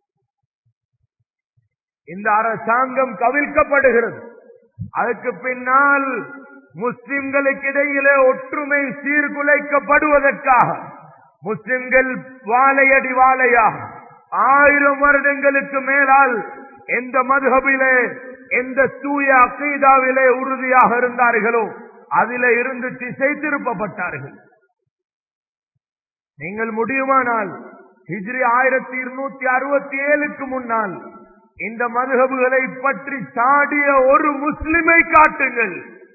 இந்த அரசாங்கம் கவிழ்க்கப்படுகிறது அதுக்கு பின்னால் முஸ்லிம்களுக்கு இடையிலே ஒற்றுமை சீர்குலைக்கப்படுவதற்காக முஸ்லிம்கள் வாழையடி வாழையாக ஆயிரம் வருடங்களுக்கு மேலால் எந்த மதுகபிலே எந்த தூய அக்கீதாவிலே உறுதியாக இருந்தார்களோ அதிலே இருந்து திசை திருப்பப்பட்டார்கள் நீங்கள் முடியுமானால் ஹிஜ்ரி ஆயிரத்தி இருநூத்தி அறுபத்தி ஏழுக்கு முன்னால் இந்த மதுகபுகளை பற்றி சாடிய ஒரு முஸ்லிமை காட்டுங்கள்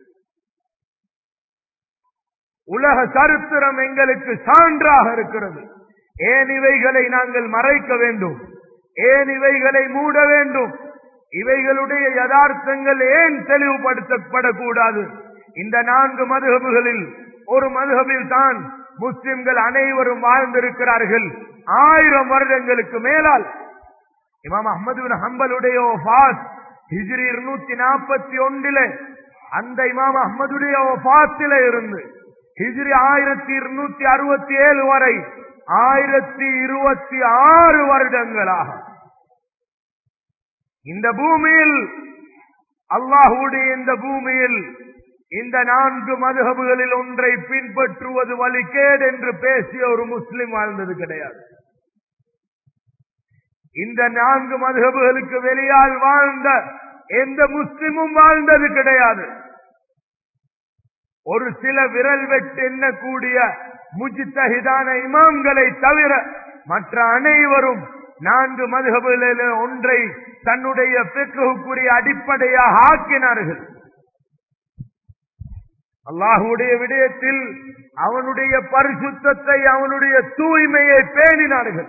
உலக சரித்திரம் எங்களுக்கு சான்றாக இருக்கிறது ஏன் இவைகளை நாங்கள் மறைக்க வேண்டும் ஏன் இவைகளை மூட வேண்டும் இவைகளுடைய யதார்த்தங்கள் ஏன் தெளிவுபடுத்தப்படக்கூடாது இந்த நான்கு மதுகபுகளில் ஒரு மதுகபில் தான் முஸ்லிம்கள் அனைவரும் வாழ்ந்திருக்கிறார்கள் ஆயிரம் வருடங்களுக்கு மேலால் இமாம் அஹமது ஹம்பலுடைய ஹிஜ்ரி இருநூத்தி நாற்பத்தி ஒன்றில அந்த இமாம் அஹமதுடைய ஒபாத்தில இருந்து ஹிஜ்ரி ஆயிரத்தி இருநூத்தி அறுபத்தி ஏழு வரை ஆயிரத்தி இருபத்தி ஆறு வருடங்களாக இந்த பூமியில் அல்லாஹுடைய இந்த பூமியில் இந்த நான்கு மதுகபுகளில் ஒன்றை பின்பற்றுவது வழிகேடு என்று பேசிய ஒரு முஸ்லிம் வாழ்ந்தது கிடையாது இந்த நான்கு மதுகபுகளுக்கு வெளியால் வாழ்ந்த எந்த முஸ்லிமும் வாழ்ந்தது கிடையாது ஒரு சில விரல் வெட்டு எண்ணக்கூடிய முஜித்தகிதான இமாம்களை தவிர மற்ற அனைவரும் நான்கு மதுகபுகளில் ஒன்றை தன்னுடைய பெற்றுக்குரிய அடிப்படையாக ஆக்கினார்கள் அல்லாஹுடைய விடயத்தில் அவனுடைய பரிசுத்தத்தை அவனுடைய தூய்மையை பேணினார்கள்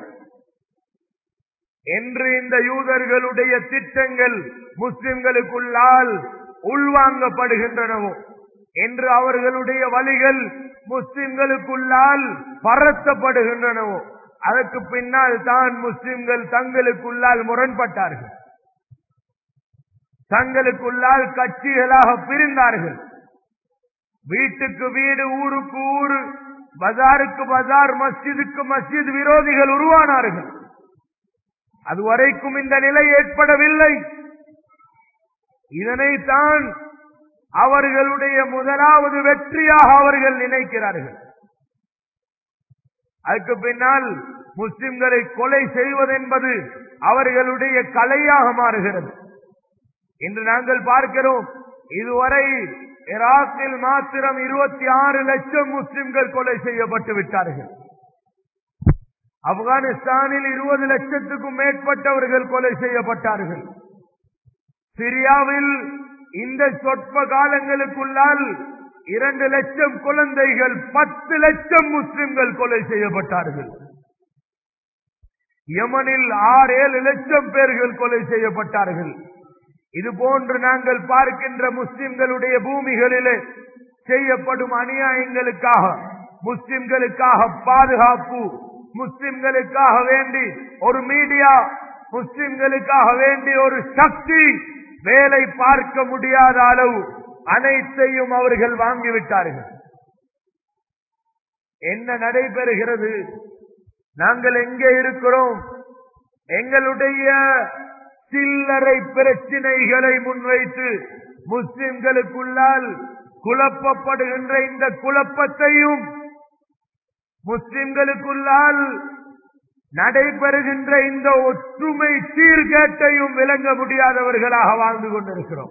என்று இந்த யூதர்களுடைய திட்டங்கள் முஸ்லிம்களுக்குள்ளால் உள்வாங்கப்படுகின்றனவோ என்று அவர்களுடைய வழிகள் முஸ்லிம்களுக்குள்ளால் பரத்தப்படுகின்றனவோ அதற்கு பின்னால் தான் முஸ்லிம்கள் தங்களுக்குள்ளால் முரண்பட்டார்கள் தங்களுக்குள்ளால் கட்சிகளாக பிரிந்தார்கள் வீட்டுக்கு வீடு ஊருக்கு ஊரு பஜாருக்கு பஜார் மஸ்ஜிதுக்கு மஸ்ஜித் விரோதிகள் உருவானார்கள் அதுவரைக்கும் இந்த நிலை ஏற்படவில்லை இதனைத்தான் அவர்களுடைய முதலாவது வெற்றியாக அவர்கள் நினைக்கிறார்கள் அதுக்கு பின்னால் முஸ்லிம்களை கொலை செய்வதென்பது அவர்களுடைய கலையாக மாறுகிறது இன்று நாங்கள் பார்க்கிறோம் இதுவரை ஈராக்கில் மாத்திரம் இருபத்தி ஆறு லட்சம் முஸ்லிம்கள் கொலை செய்யப்பட்டு விட்டார்கள் ஆப்கானிஸ்தானில் இருபது லட்சத்துக்கும் மேற்பட்டவர்கள் கொலை செய்யப்பட்டார்கள் சிரியாவில் இந்த சொற்ப காலங்களுக்குள்ளால் இரண்டு லட்சம் குழந்தைகள் பத்து லட்சம் முஸ்லிம்கள் கொலை செய்யப்பட்டார்கள் யமனில் ஆறு ஏழு லட்சம் பேர்கள் கொலை செய்யப்பட்டார்கள் இது போன்று நாங்கள் பார்க்கின்ற முஸ்லிம்களுடைய பூமிகளிலே செய்யப்படும் அநியாயங்களுக்காக முஸ்லிம்களுக்காக பாதுகாப்பு முஸ்லிம்களுக்காக வேண்டி ஒரு மீடியா முஸ்லிம்களுக்காக வேண்டி ஒரு சக்தி வேலை பார்க்க முடியாத அளவு அனைத்தையும் அவர்கள் வாங்கிவிட்டார்கள் என்ன நடைபெறுகிறது நாங்கள் எங்கே இருக்கிறோம் எங்களுடைய சில்லறை பிரச்சினைகளை முன்வைத்து முஸ்லிம்களுக்குள்ளால் குழப்பப்படுகின்ற இந்த குழப்பத்தையும் முஸ்லிம்களுக்குள்ளால் நடைபெறுகின்ற இந்த ஒற்றுமை சீர்கேட்டையும் விளங்க முடியாதவர்களாக வாழ்ந்து கொண்டிருக்கிறோம்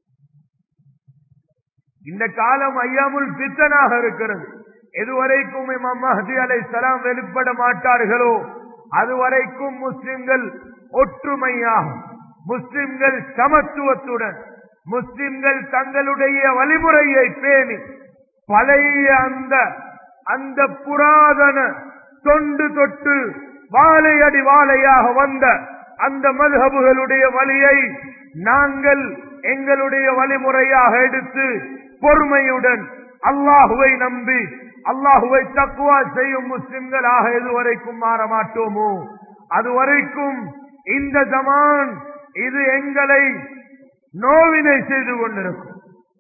இந்த காலம் ஐயாமுல் பித்தனாக இருக்கிறது எதுவரைக்கும் இமாம் மஹதி அலை சலாம் வெளிப்பட மாட்டார்களோ அதுவரைக்கும் முஸ்லிம்கள் ஒற்றுமையாக முஸ்லிம்கள் சமத்துவத்துடன் முஸ்லிம்கள் தங்களுடைய வழிமுறையை பேணி பழைய அந்த அந்த புராதன தொண்டு தொட்டு வாழையடி வாழையாக வந்த அந்த மதுஹபுகளுடைய வழியை நாங்கள் எங்களுடைய வழிமுறையாக எடுத்து பொறுமையுடன் அல்லாஹுவை நம்பி அல்லாஹுவை தக்குவா செய்யும் முஸ்லிம்களாக எதுவரைக்கும் மாற மாட்டோமோ அதுவரைக்கும் இந்த ஜமான் இது எங்களை நோவினை செய்து கொண்டிருக்கும்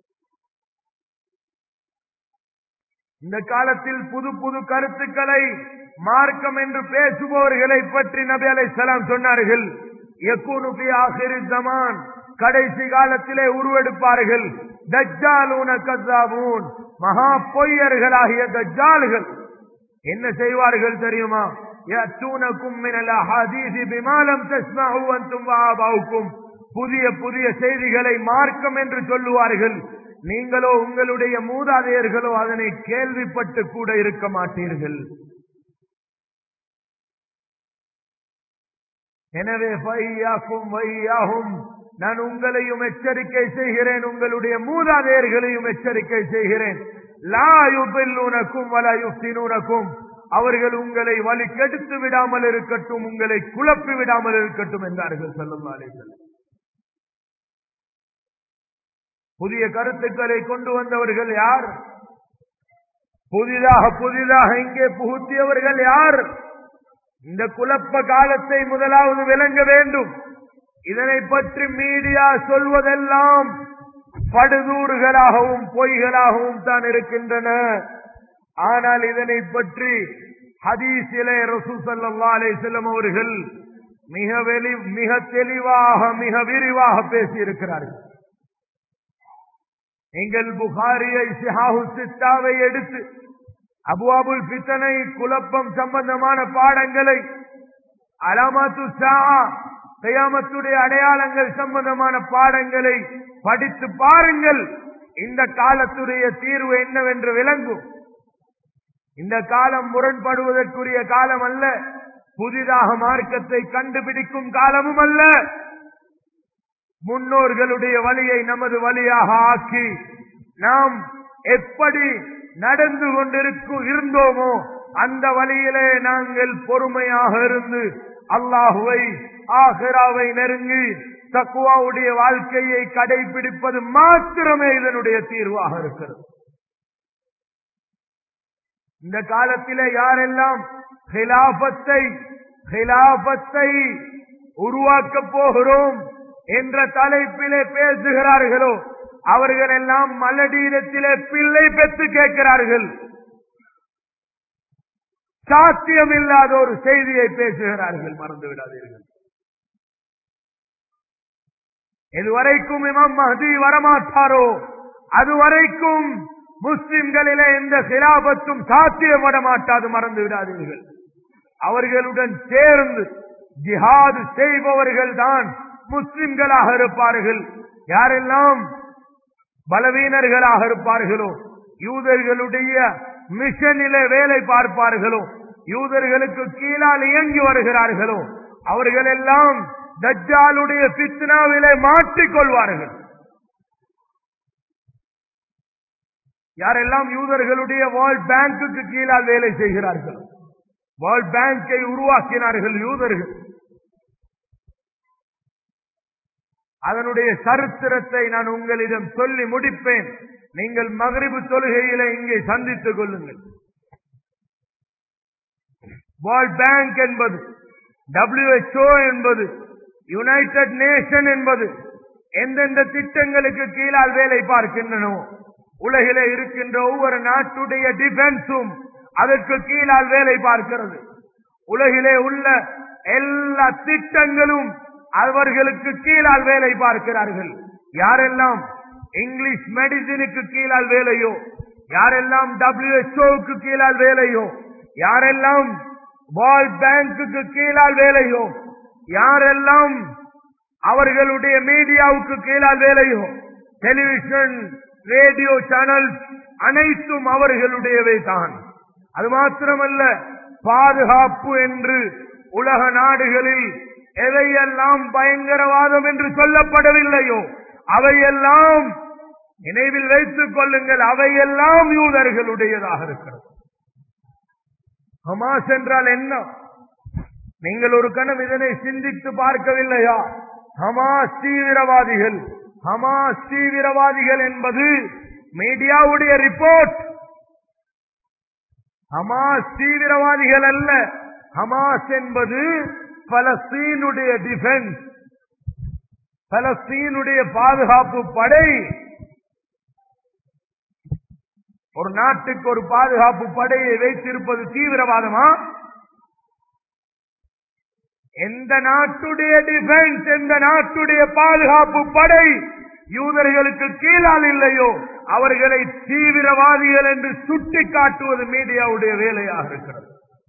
இந்த காலத்தில் புது புது கருத்துக்களை மார்க்கம் என்று பேசுபவர்களை பற்றி நபி அலை சலாம் சொன்னார்கள் யக்கூனுபி ஆஹிரி ஜமான் கடைசி காலத்திலே உருவெடுப்பார்கள் தஜ்ஜாலூன கசாபூன் மகா பொய்யர்களாகிய தஜ்ஜால்கள் என்ன செய்வார்கள் தெரியுமா يأتونكم من الأحاديث بما لم تسمعوا أنتم وآباؤكم புதிய புதிய செய்திகளை மார்க்கம் என்று சொல்லுவார்கள் நீங்களோ உங்களுடைய மூதாதையர்களோ அதனை கேள்விப்பட்டு கூட இருக்க மாட்டீர்கள் எனவே பையாக்கும் வையாகும் நான் உங்களையும் எச்சரிக்கை செய்கிறேன் உங்களுடைய மூதாதையர்களையும் எச்சரிக்கை செய்கிறேன் லா யுபில்லூனக்கும் வலா யுஃப்தினூனக்கும் அவர்கள் உங்களை வழி கெடுத்து விடாமல் இருக்கட்டும் உங்களை குழப்பி விடாமல் இருக்கட்டும் என்றார்கள் செல்லும் புதிய கருத்துக்களை கொண்டு வந்தவர்கள் யார் புதிதாக புதிதாக இங்கே புகுத்தியவர்கள் யார் இந்த குழப்ப காலத்தை முதலாவது விளங்க வேண்டும் இதனை பற்றி மீடியா சொல்வதெல்லாம் படுதூறுகளாகவும் பொய்களாகவும் தான் இருக்கின்றன ஆனால் இதனை பற்றி ஹதீசிலே ரசூ சல்லா அலிசல்லம் அவர்கள் மிக வெளி மிக தெளிவாக மிக விரிவாக பேசியிருக்கிறார்கள் எங்கள் புகாரியை சிஹாஹு சித்தாவை எடுத்து அபுவாபுல் பித்தனை குழப்பம் சம்பந்தமான பாடங்களை அலாமாத்து சா கையாமத்துடைய அடையாளங்கள் சம்பந்தமான பாடங்களை படித்து பாருங்கள் இந்த காலத்துடைய தீர்வு என்னவென்று விளங்கும் இந்த காலம் முரண்படுவதற்குரிய காலம் அல்ல புதிதாக மார்க்கத்தை கண்டுபிடிக்கும் காலமும் அல்ல முன்னோர்களுடைய வழியை நமது வழியாக ஆக்கி நாம் எப்படி நடந்து கொண்டிருக்கும் இருந்தோமோ அந்த வழியிலே நாங்கள் பொறுமையாக இருந்து அல்லாஹுவை ஆஹிராவை நெருங்கி தக்குவாவுடைய வாழ்க்கையை கடைபிடிப்பது மாத்திரமே இதனுடைய தீர்வாக இருக்கிறது இந்த காலத்திலே யாரெல்லாம் ஹிலாபத்தை ஹிலாபத்தை உருவாக்க போகிறோம் என்ற தலைப்பிலே பேசுகிறார்களோ அவர்கள் எல்லாம் மலடீனத்திலே பிள்ளை பெற்று கேட்கிறார்கள் சாத்தியம் இல்லாத ஒரு செய்தியை பேசுகிறார்கள் மறந்து விடாதீர்கள் இதுவரைக்கும் இமாம் மஹதி வரமாட்டாரோ அதுவரைக்கும் முஸ்லிம்களிலே எந்த சிலாபத்தும் சாத்தியப்பட மாட்டாது மறந்து விடாதீர்கள் அவர்களுடன் சேர்ந்து ஜிஹாது செய்பவர்கள் தான் முஸ்லிம்களாக இருப்பார்கள் யாரெல்லாம் பலவீனர்களாக இருப்பார்களோ யூதர்களுடைய மிஷனிலே வேலை பார்ப்பார்களோ யூதர்களுக்கு கீழால் இயங்கி வருகிறார்களோ அவர்கள் எல்லாம் தஜ்ஜாலுடைய பித்னாவிலே மாற்றிக்கொள்வார்கள் யாரெல்லாம் யூதர்களுடைய வேர்ல்ட் பேங்குக்கு கீழால் வேலை செய்கிறார்கள் வேர்ல்ட் பேங்கை உருவாக்கினார்கள் யூதர்கள் அதனுடைய சரித்திரத்தை நான் உங்களிடம் சொல்லி முடிப்பேன் நீங்கள் மகரிபு தொழுகையில இங்கே சந்தித்துக் கொள்ளுங்கள் வேர்ல்ட் பேங்க் என்பது WHO என்பது யுனைடெட் நேஷன் என்பது எந்தெந்த திட்டங்களுக்கு கீழால் வேலை பார்க்கின்றனோ உலகிலே இருக்கின்ற ஒவ்வொரு நாட்டுடைய டிஃபென்ஸும் அதற்கு கீழால் வேலை பார்க்கிறது உலகிலே உள்ள எல்லா திட்டங்களும் அவர்களுக்கு கீழால் வேலை பார்க்கிறார்கள் யாரெல்லாம் இங்கிலீஷ் மெடிசினுக்கு கீழால் வேலையோ யாரெல்லாம் டபிள்யூஹெச்ஓக்கு கீழால் வேலையோ யாரெல்லாம் வேர்ல்ட் பேங்குக்கு கீழால் வேலையோ யாரெல்லாம் அவர்களுடைய மீடியாவுக்கு கீழால் வேலையோ டெலிவிஷன் ரேடியோ சேனல் அனைத்தும் அவர்களுடையவை தான் அது மாத்திரமல்ல பாதுகாப்பு என்று உலக நாடுகளில் எதையெல்லாம் பயங்கரவாதம் என்று சொல்லப்படவில்லையோ அவையெல்லாம் நினைவில் வைத்துக் கொள்ளுங்கள் அவையெல்லாம் யூதர்களுடையதாக இருக்கிறது ஹமாஸ் என்றால் என்ன நீங்கள் ஒரு கணம் இதனை சிந்தித்து பார்க்கவில்லையா ஹமாஸ் தீவிரவாதிகள் ஹமாஸ் தீவிரவாதிகள் என்பது மீடியாவுடைய ரிப்போர்ட் ஹமாஸ் தீவிரவாதிகள் அல்ல ஹமாஸ் என்பது பலஸ்தீனுடைய டிஃபென்ஸ் பலஸ்தீனுடைய பாதுகாப்பு படை ஒரு நாட்டுக்கு ஒரு பாதுகாப்பு படையை வைத்திருப்பது தீவிரவாதமா எந்த நாட்டுடைய டிஃபென்ஸ் எந்த நாட்டுடைய பாதுகாப்பு படை யூதர்களுக்கு கீழால் இல்லையோ அவர்களை தீவிரவாதிகள் என்று சுட்டி காட்டுவது மீடியாவுடைய வேலையாக இருக்கிறது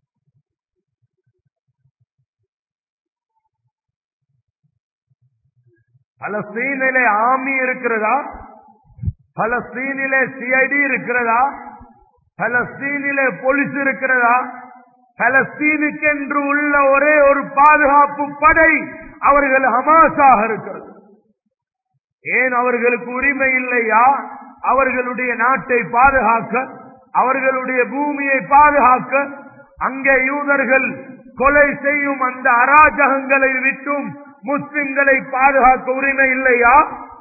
பலஸ்தீனிலே ஆமி இருக்கிறதா பலஸ்தீனிலே சிஐடி இருக்கிறதா பலஸ்தீனிலே போலீஸ் இருக்கிறதா பலஸ்தீனுக்கென்று உள்ள ஒரே ஒரு பாதுகாப்பு படை அவர்கள் ஹமாஸாக இருக்கிறது ஏன் அவர்களுக்கு உரிமை இல்லையா அவர்களுடைய நாட்டை பாதுகாக்க அவர்களுடைய பூமியை பாதுகாக்க அங்கே யூதர்கள் கொலை செய்யும் அந்த அராஜகங்களை விட்டும் முஸ்லிம்களை பாதுகாக்க உரிமை இல்லையா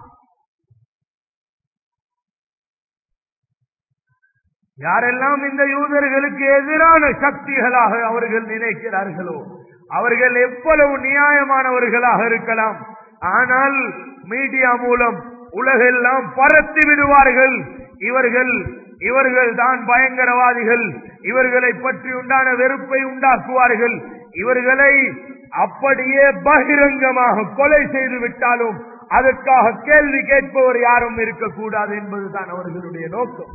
யாரெல்லாம் இந்த யூதர்களுக்கு எதிரான சக்திகளாக அவர்கள் நினைக்கிறார்களோ அவர்கள் எவ்வளவு நியாயமானவர்களாக இருக்கலாம் ஆனால் மீடியா மூலம் உலகெல்லாம் பரத்தி விடுவார்கள் இவர்கள் இவர்கள் தான் பயங்கரவாதிகள் இவர்களை பற்றி உண்டான வெறுப்பை உண்டாக்குவார்கள் இவர்களை அப்படியே பகிரங்கமாக கொலை செய்து விட்டாலும் அதற்காக கேள்வி கேட்பவர் யாரும் இருக்கக்கூடாது என்பதுதான் அவர்களுடைய நோக்கம்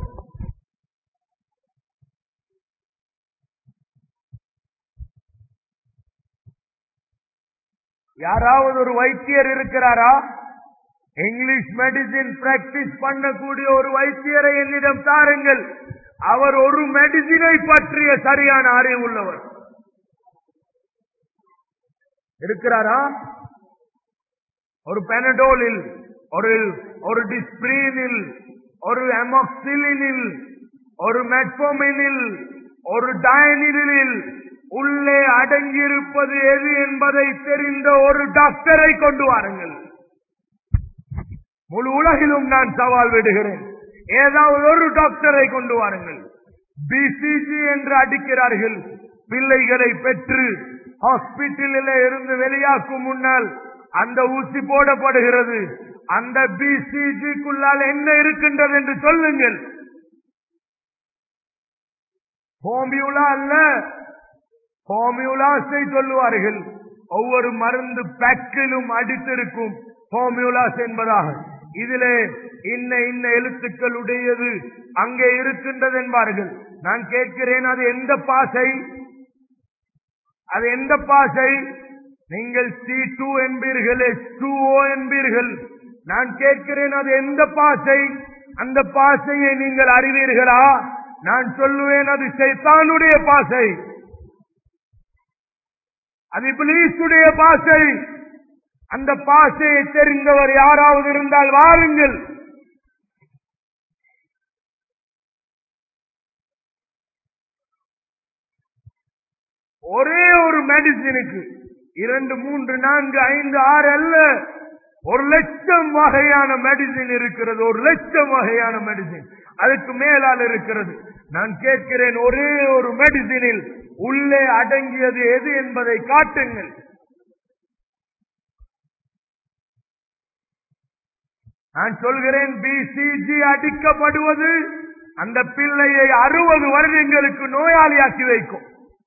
யாராவது ஒரு வைத்தியர் இருக்கிறாரா இங்கிலீஷ் மெடிசின் பிராக்டிஸ் பண்ணக்கூடிய ஒரு வைத்தியரை என்னிடம் தாருங்கள் அவர் ஒரு மெடிசினை பற்றிய சரியான அறிவு உள்ளவர் இருக்கிறாரா ஒரு பெனடோலில் ஒரு ஒரு டிஸ்பிரீனில் ஒரு அமோக்சிலினில் ஒரு மெட்போமினில் ஒரு டயனிலில் உள்ளே அடங்கியிருப்பது எது என்பதை தெரிந்த ஒரு டாக்டரை கொண்டு வாருங்கள் முழு உலகிலும் நான் சவால் விடுகிறேன் ஏதாவது ஒரு டாக்டரை கொண்டு வாருங்கள் பிசிஜி என்று அடிக்கிறார்கள் பிள்ளைகளை பெற்று ஹாஸ்பிட்டலில் இருந்து வெளியாக்கும் முன்னால் அந்த ஊசி போடப்படுகிறது அந்த பிசிஜிக்குள்ளால் என்ன இருக்கின்றது என்று சொல்லுங்கள் ஹோமியுலா அல்ல ஹோமியுலாஸை சொல்லுவார்கள் ஒவ்வொரு மருந்து பேக்கிலும் அடித்திருக்கும் ஹோமியுலாஸ் என்பதாக இதிலே இன்ன இன்ன எழுத்துக்களுடையது அங்கே இருக்கின்றது என்பார்கள் நான் கேட்கிறேன் அது எந்த பாசை அது எந்த பாசை நீங்கள் சி டூ என்பீர்கள் எஸ் டூ ஓ என்பீர்கள் நான் கேட்கிறேன் அது எந்த பாசை அந்த பாசையை நீங்கள் அறிவீர்களா நான் சொல்லுவேன் அது சைத்தானுடைய பாசை அது இபிலீசுடைய பாசை அந்த பாசையை தெரிந்தவர் யாராவது இருந்தால் வாருங்கள் ஒரே ஒரு மெடிசினுக்கு இரண்டு மூன்று நான்கு ஐந்து ஆறு அல்ல ஒரு லட்சம் வகையான மெடிசின் இருக்கிறது ஒரு லட்சம் வகையான மெடிசின் அதுக்கு மேலால் இருக்கிறது நான் கேட்கிறேன் ஒரே ஒரு மெடிசினில் உள்ளே அடங்கியது எது என்பதை காட்டுங்கள் நான் சொல்கிறேன் பிசிஜி அடிக்கப்படுவது அந்த பிள்ளையை அறுபது வருடங்களுக்கு நோயாளியாக்கி வைக்கும்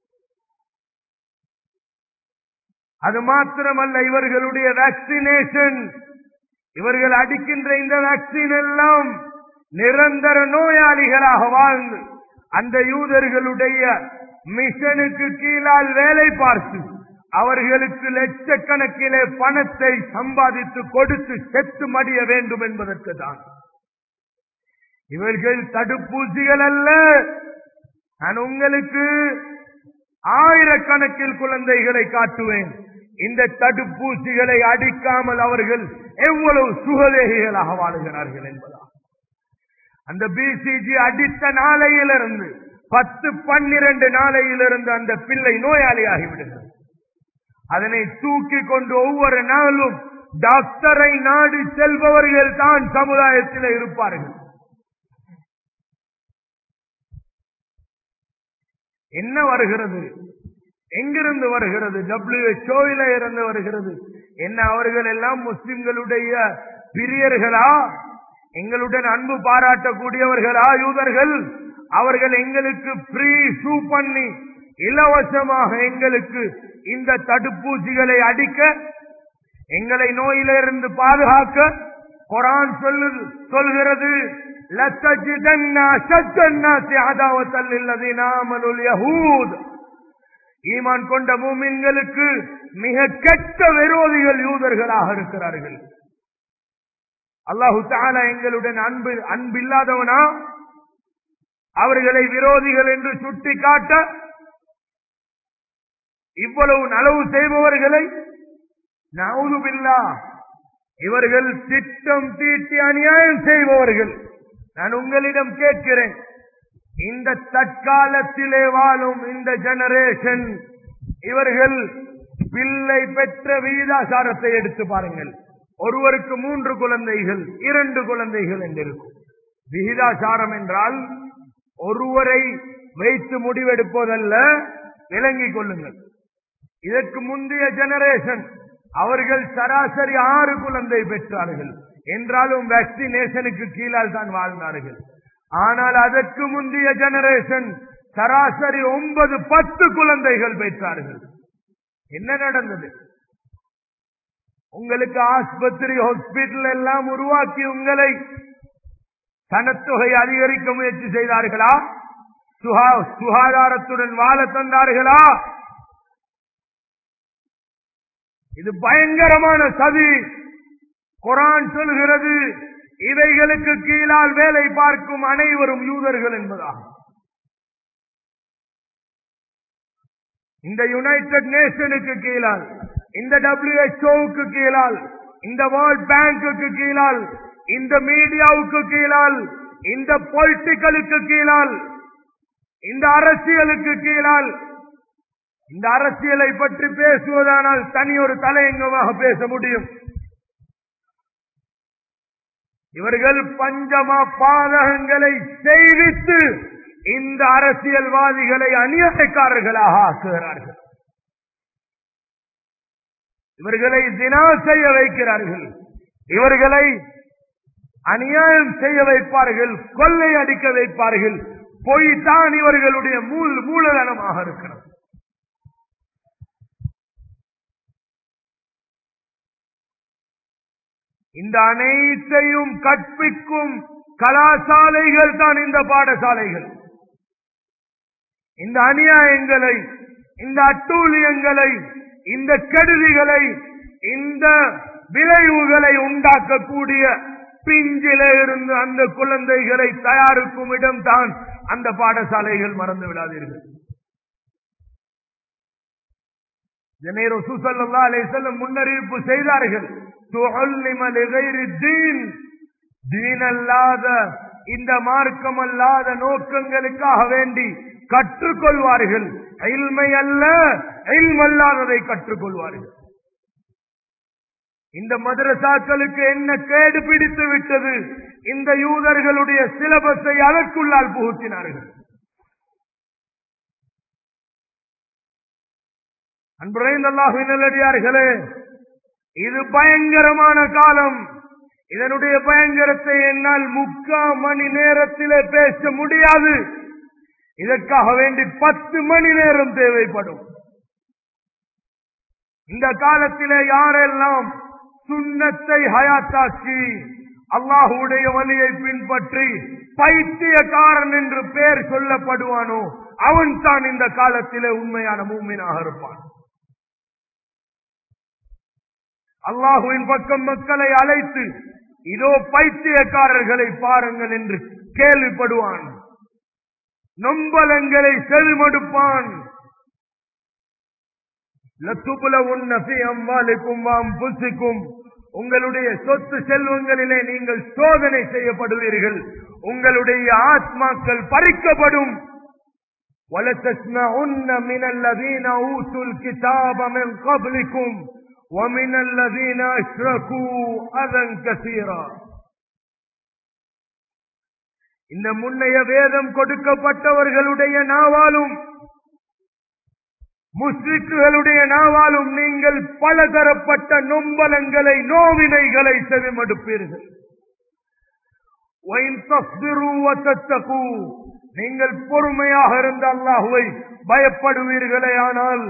அது மாத்திரமல்ல இவர்களுடைய வேக்சினேஷன் இவர்கள் அடிக்கின்ற இந்த வேக்சின் எல்லாம் நிரந்தர நோயாளிகளாக வாழ்ந்து அந்த யூதர்களுடைய மிஷனுக்கு கீழால் வேலை பார்த்து அவர்களுக்கு லட்சக்கணக்கிலே பணத்தை சம்பாதித்து கொடுத்து செத்து மடிய வேண்டும் என்பதற்கு தான் இவர்கள் தடுப்பூசிகள் அல்ல நான் உங்களுக்கு ஆயிரக்கணக்கில் குழந்தைகளை காட்டுவேன் இந்த தடுப்பூசிகளை அடிக்காமல் அவர்கள் எவ்வளவு சுகதேகிகளாக வாழுகிறார்கள் என்பதா அந்த பிசிஜி அடித்த நாளையிலிருந்து பத்து பன்னிரண்டு நாளையிலிருந்து அந்த பிள்ளை நோயாளியாகிவிடுகிறது அதனை தூக்கி கொண்டு ஒவ்வொரு நாளும் டாக்டரை நாடி செல்பவர்கள் தான் சமுதாயத்தில் இருப்பார்கள் என்ன வருகிறது எங்கிருந்து வருகிறது டபிள்யூஹெச்ஓல இருந்து வருகிறது என்ன அவர்கள் எல்லாம் முஸ்லிம்களுடைய பிரியர்களா எங்களுடன் அன்பு பாராட்டக்கூடியவர்களா யூதர்கள் அவர்கள் எங்களுக்கு ஃப்ரீ ஷூ பண்ணி இலவசமாக எங்களுக்கு இந்த தடுப்பூசிகளை அடிக்க எங்களை நோயிலிருந்து பாதுகாக்க குரான் சொல்லு சொல்கிறது لَتَجِدَنَّ أَشَدَّ النَّاسِ عَدَاوَةً لِلَّذِينَ آمَنُوا الْيَهُودَ ஈமான் கொண்ட மூமின்களுக்கு மிக கெட்ட விரோதிகள் யூதர்களாக இருக்கிறார்கள் அல்லாஹு தாலா எங்களுடன் அன்பு அன்பில்லாதவனா அவர்களை விரோதிகள் என்று சுட்டி காட்ட இவ்வளவு நலவு செய்பவர்களை நவுதுபில்லா இவர்கள் திட்டம் தீட்டி அநியாயம் செய்பவர்கள் நான் உங்களிடம் கேட்கிறேன் இந்த தற்காலத்திலே வாழும் இந்த ஜெனரேஷன் இவர்கள் பிள்ளை பெற்ற வீதாசாரத்தை எடுத்து பாருங்கள் ஒருவருக்கு மூன்று குழந்தைகள் இரண்டு குழந்தைகள் என்றிருக்கும் விகிதாசாரம் என்றால் ஒருவரை வைத்து முடிவெடுப்பதல்ல விளங்கிக் கொள்ளுங்கள் இதற்கு முந்தைய ஜெனரேஷன் அவர்கள் சராசரி ஆறு குழந்தை பெற்றார்கள் என்றாலும் வேக்சினேஷனுக்கு கீழால் தான் வாழ்ந்தார்கள் ஆனால் அதற்கு முந்தைய ஜெனரேஷன் சராசரி ஒன்பது பத்து குழந்தைகள் பெற்றார்கள் என்ன நடந்தது உங்களுக்கு ஆஸ்பத்திரி ஹாஸ்பிட்டல் எல்லாம் உருவாக்கி உங்களை சனத்தொகை அதிகரிக்க முயற்சி செய்தார்களா சுகா- சுகாதாரத்துடன் வாழ தந்தார்களா இது பயங்கரமான சதி குரான் சொல்கிறது இவைகளுக்கு கீழால் வேலை பார்க்கும் அனைவரும் யூதர்கள் என்பதாகும் இந்த யுனைடெட் நேஷனுக்கு கீழால் இந்த டபிள்யூஹெச்ஓவுக்கு கீழால் இந்த வேர்ல்ட் பேங்குக்கு கீழால் இந்த மீடியாவுக்கு கீழால் இந்த பொலிட்டிக்கலுக்கு கீழால் இந்த அரசியலுக்கு கீழால் இந்த அரசியலை பற்றி பேசுவதானால் தனி ஒரு தலையங்கமாக பேச முடியும் இவர்கள் பஞ்சமா பாதகங்களை செய்வித்து இந்த அரசியல்வாதிகளை அநியாயக்காரர்களாக ஆக்குகிறார்கள் இவர்களை தினா செய்ய வைக்கிறார்கள் இவர்களை அநியாயம் செய்ய வைப்பார்கள் கொள்ளை அடிக்க வைப்பார்கள் பொய் தான் இவர்களுடைய மூல் மூலதனமாக இருக்கிறது இந்த அனைத்தையும் கற்பிக்கும் கலாசாலைகள் தான் இந்த பாடசாலைகள் இந்த அநியாயங்களை இந்த அட்டூழியங்களை இந்த கெடுதிகளை இந்த விளைவுகளை உண்டாக்கக்கூடிய பிஞ்சில இருந்து அந்த குழந்தைகளை தயாரிக்கும் இடம்தான் அந்த பாடசாலைகள் மறந்து விடாதீர்கள் ஜனேரோ சுசல்லா அலைசல்லம் முன்னறிவிப்பு செய்தார்கள் துஅல்லிம லிகைரி தீன் தீன் அல்லாத இந்த மார்க்கம் அல்லாத நோக்கங்களுக்காக வேண்டி கற்றுக்கொள்வார்கள் இல்மை அல்ல இல்மல்லாததை கற்றுக்கொள்வார்கள் இந்த மதரசாக்களுக்கு என்ன கேடு பிடித்து விட்டது இந்த யூதர்களுடைய சிலபஸை அதற்குள்ளால் புகுத்தினார்கள் அன்புரைந்தல்லாஹினடியார்களே இது பயங்கரமான காலம் இதனுடைய பயங்கரத்தை என்னால் முக்கா மணி நேரத்திலே பேச முடியாது இதற்காக வேண்டி பத்து மணி நேரம் தேவைப்படும் இந்த காலத்திலே யாரெல்லாம் சுண்ணத்தை ஹயாத்தாக்கி அல்லாஹுடைய வழியை பின்பற்றி பைத்தியக்காரன் என்று பெயர் சொல்லப்படுவானோ அவன் தான் இந்த காலத்திலே உண்மையான மூமினாக இருப்பான் அல்லாஹுவின் பக்கம் மக்களை அழைத்து இதோ பைத்தியக்காரர்களை பாருங்கள் என்று கேள்விப்படுவான் நொம்பலங்களை செல்மடுப்பான் அம்பாலுக்கும் உங்களுடைய சொத்து செல்வங்களிலே நீங்கள் சோதனை செய்யப்படுவீர்கள் உங்களுடைய ஆத்மாக்கள் பறிக்கப்படும் وَلَتَسْمَعُنَّ مِنَ الَّذِينَ أُوتُوا الْكِتَابَ مِنْ قَبْلِكُمْ وَمِنَ الَّذِينَ أَشْرَكُوا أَذًى كَثِيرًا இந்த முன்னைய வேதம் கொடுக்கப்பட்டவர்களுடைய நாவாலும் முஸ்லிக்குகளுடைய நாவாலும் நீங்கள் பலதரப்பட்ட நொம்பலங்களை நோவினைகளை செவிமடுப்பீர்கள் நீங்கள் பொறுமையாக இருந்த அல்லாஹுவை பயப்படுவீர்களே ஆனால்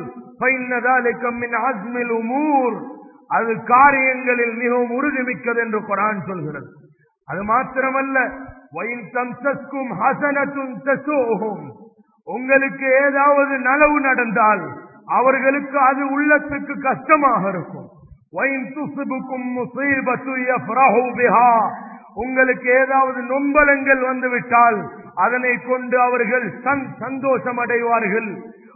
உமூர் அது காரியங்களில் மிகவும் உறுதிமிக்கது என்று குரான் சொல்கிறது அது மாத்திரமல்ல வயின் தம்சஸ்கும் ஹசனத்தும் தசோகும் உங்களுக்கு ஏதாவது நலவு நடந்தால் அவர்களுக்கு அது உள்ளத்துக்கு கஷ்டமாக இருக்கும் உங்களுக்கு ஏதாவது நொம்பலங்கள் வந்துவிட்டால் அதனை கொண்டு அவர்கள் சந்தோஷம் அடைவார்கள்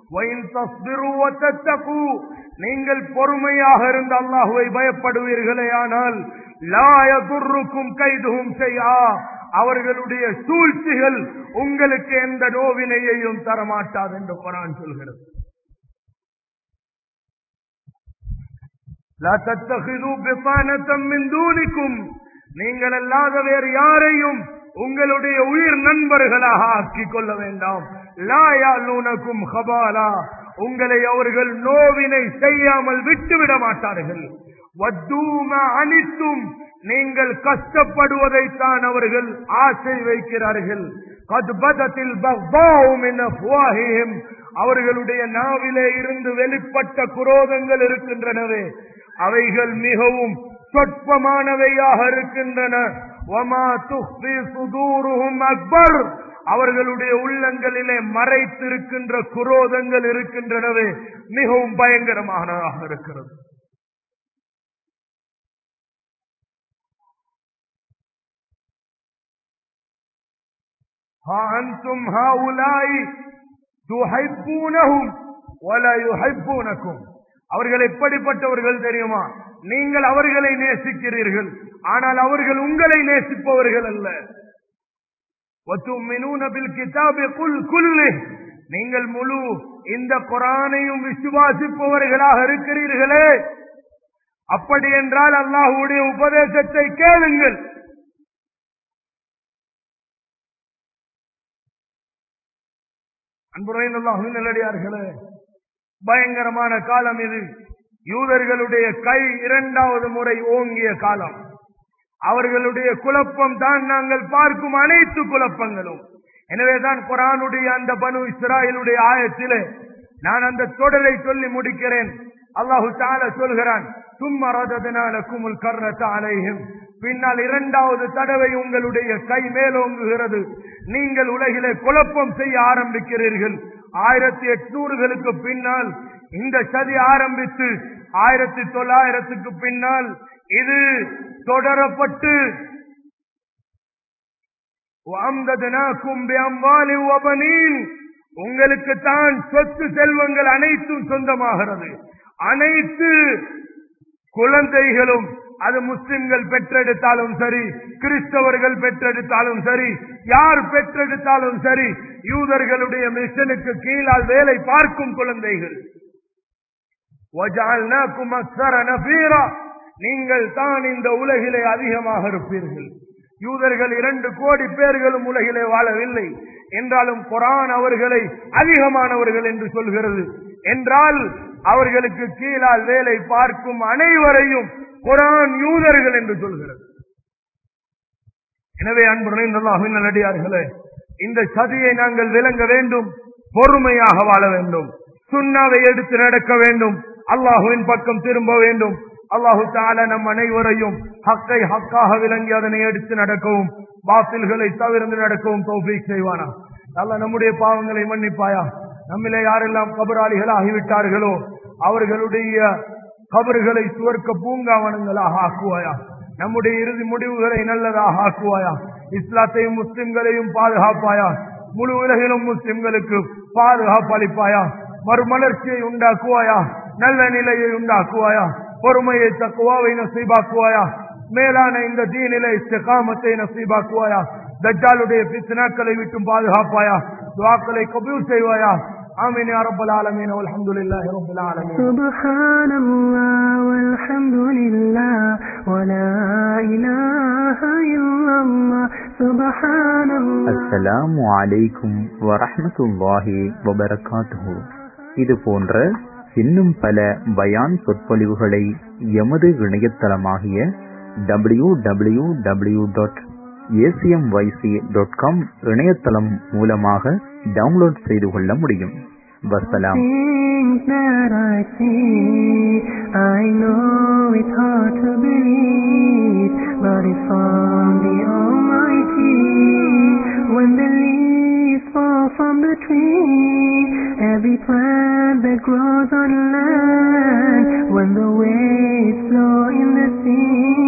நீங்கள் பொறுமையாக இருந்த அல்லாஹுவை பயப்படுவீர்களே ஆனால் லாயதுருக்கும் கைதுகும் செய்யா அவர்களுடைய சூழ்ச்சிகள் உங்களுக்கு எந்த நோவினையையும் தரமாட்டாது என்று குரான் சொல்கிறது நீங்கள் அல்லாத வேறு யாரையும் உங்களுடைய உயிர் நண்பர்களாக ஆக்கிக் கொள்ள வேண்டாம் லாயாலூனக்கும் ஹபாலா உங்களை அவர்கள் நோவினை செய்யாமல் விட்டுவிட மாட்டார்கள் வத்தூம அனித்தும் நீங்கள் கஷ்டப்படுவதைத்தான் அவர்கள் ஆசை வைக்கிறார்கள் அவர்களுடைய நாவிலே இருந்து வெளிப்பட்ட குரோதங்கள் இருக்கின்றனவே அவைகள் மிகவும் சொற்பமானவையாக இருக்கின்றன அக்பர் அவர்களுடைய உள்ளங்களிலே மறைத்திருக்கின்ற குரோதங்கள் இருக்கின்றனவே மிகவும் பயங்கரமானதாக இருக்கிறது أنتم هؤلاء تحبونهم ولا يحبونكم அவர்கள் எப்படிப்பட்டவர்கள் தெரியுமா நீங்கள் அவர்களை நேசிக்கிறீர்கள் ஆனால் அவர்கள் உங்களை நேசிப்பவர்கள் அல்ல நீங்கள் முழு இந்த குரானையும் விசுவாசிப்பவர்களாக இருக்கிறீர்களே அப்படி என்றால் அல்லாஹுடைய உபதேசத்தை கேளுங்கள் அன்புரையார்களே பயங்கரமான காலம் இது யூதர்களுடைய கை இரண்டாவது முறை ஓங்கிய காலம் அவர்களுடைய குழப்பம் தான் நாங்கள் பார்க்கும் அனைத்து குழப்பங்களும் எனவேதான் குரானுடைய அந்த பனு இஸ்ராயலுடைய ஆயத்திலே நான் அந்த தொடரை சொல்லி முடிக்கிறேன் அல்லாஹு தால சொல்கிறான் சும்மா ரதனால குமுல் கர்ண அலையும் பின்னால் இரண்டாவது தடவை உங்களுடைய கை மேலோங்குகிறது நீங்கள் உலகிலே குழப்பம் செய்ய ஆரம்பிக்கிறீர்கள் ஆயிரத்தி எட்நூறுகளுக்கு பின்னால் இந்த சதி ஆரம்பித்து ஆயிரத்தி தொள்ளாயிரத்துக்கு பின்னால் இது தொடரப்பட்டு உங்களுக்கு தான் சொத்து செல்வங்கள் அனைத்தும் சொந்தமாகிறது அனைத்து குழந்தைகளும் அது முஸ்லிம்கள் பெற்றெடுத்தாலும் சரி கிறிஸ்தவர்கள் பெற்றெடுத்தாலும் சரி யார் பெற்றெடுத்தாலும் சரி யூதர்களுடைய மிஷனுக்கு கீழால் வேலை பார்க்கும் குழந்தைகள் وَجَعَلْنَاكُمْ أَكْثَرَ نَفِيرًا. நீங்கள் தான் இந்த உலகிலே அதிகமாக இருப்பீர்கள் யூதர்கள் இரண்டு கோடி பேர்களும் உலகிலே வாழவில்லை என்றாலும் குரான் அவர்களை அதிகமானவர்கள் என்று சொல்கிறது என்றால் அவர்களுக்கு கீழால் வேலை பார்க்கும் அனைவரையும் குரான் யூதர்கள் என்று சொல்கிறது எனவே அன்புடன் நல்லடியார்களே இந்த சதியை நாங்கள் விளங்க வேண்டும் பொறுமையாக வாழ வேண்டும் சுண்ணாவை எடுத்து நடக்க வேண்டும் அல்லாஹுவின் பக்கம் திரும்ப வேண்டும் அல்லாஹு தால நம் அனைவரையும் ஹக்கை ஹக்காக விளங்கி அதனை எடுத்து நடக்கவும் பாத்தில்களை தவிர்த்து நடக்கவும் தௌஃபீக் செய்வானா அல்ல நம்முடைய பாவங்களை மன்னிப்பாயா நம்மிலே யாரெல்லாம் கபராளிகள் ஆகிவிட்டார்களோ அவர்களுடைய கபறுகளை சுவர்க்க பூங்காவனங்களாக ஆக்குவாயா நம்முடைய இறுதி முடிவுகளை நல்லதாக ஆக்குவாயா இஸ்லாத்தையும் முஸ்லிம்களையும் பாதுகாப்பாயா முழு உலகிலும் முஸ்லிம்களுக்கு பாதுகாப்பு அளிப்பாயா மறுமலர்ச்சியை உண்டாக்குவாயா நல்ல நிலையை உண்டாக்குவாயா பொறுமையை தக்குவாவை நசீபாக்குவாயா மேலான இந்த தீனிலை இஸ்திகாமத்தை நசீபாக்குவாயா தஜ்ஜாலுடைய பித்னாக்களை விட்டும் பாதுகாப்பாயா துவாக்களை கபூல் செய்வாயா آمين يا رب العالمين والحمد لله رب العالمين
سبحان الله والحمد لله ولا إله إلا الله سبحان الله
அஸ்ஸலாமு அலைக்கும் வரஹ்மத்துல்லாஹி வபரகாத்துஹு இது போன்ற இன்னும் பல பயான் சொற்பொழிவுகளை எமது இணையதளமாகிய W W W dot ACMYC dot com இணையதளம் மூலமாக டவுன்லோட் செய்து கொள்ள முடியும் வசலாம்
Things that I see, I know it's hard to believe, but it's from the Almighty. When the leaves fall from the tree, every plant that grows on land, when the waves flow in the sea,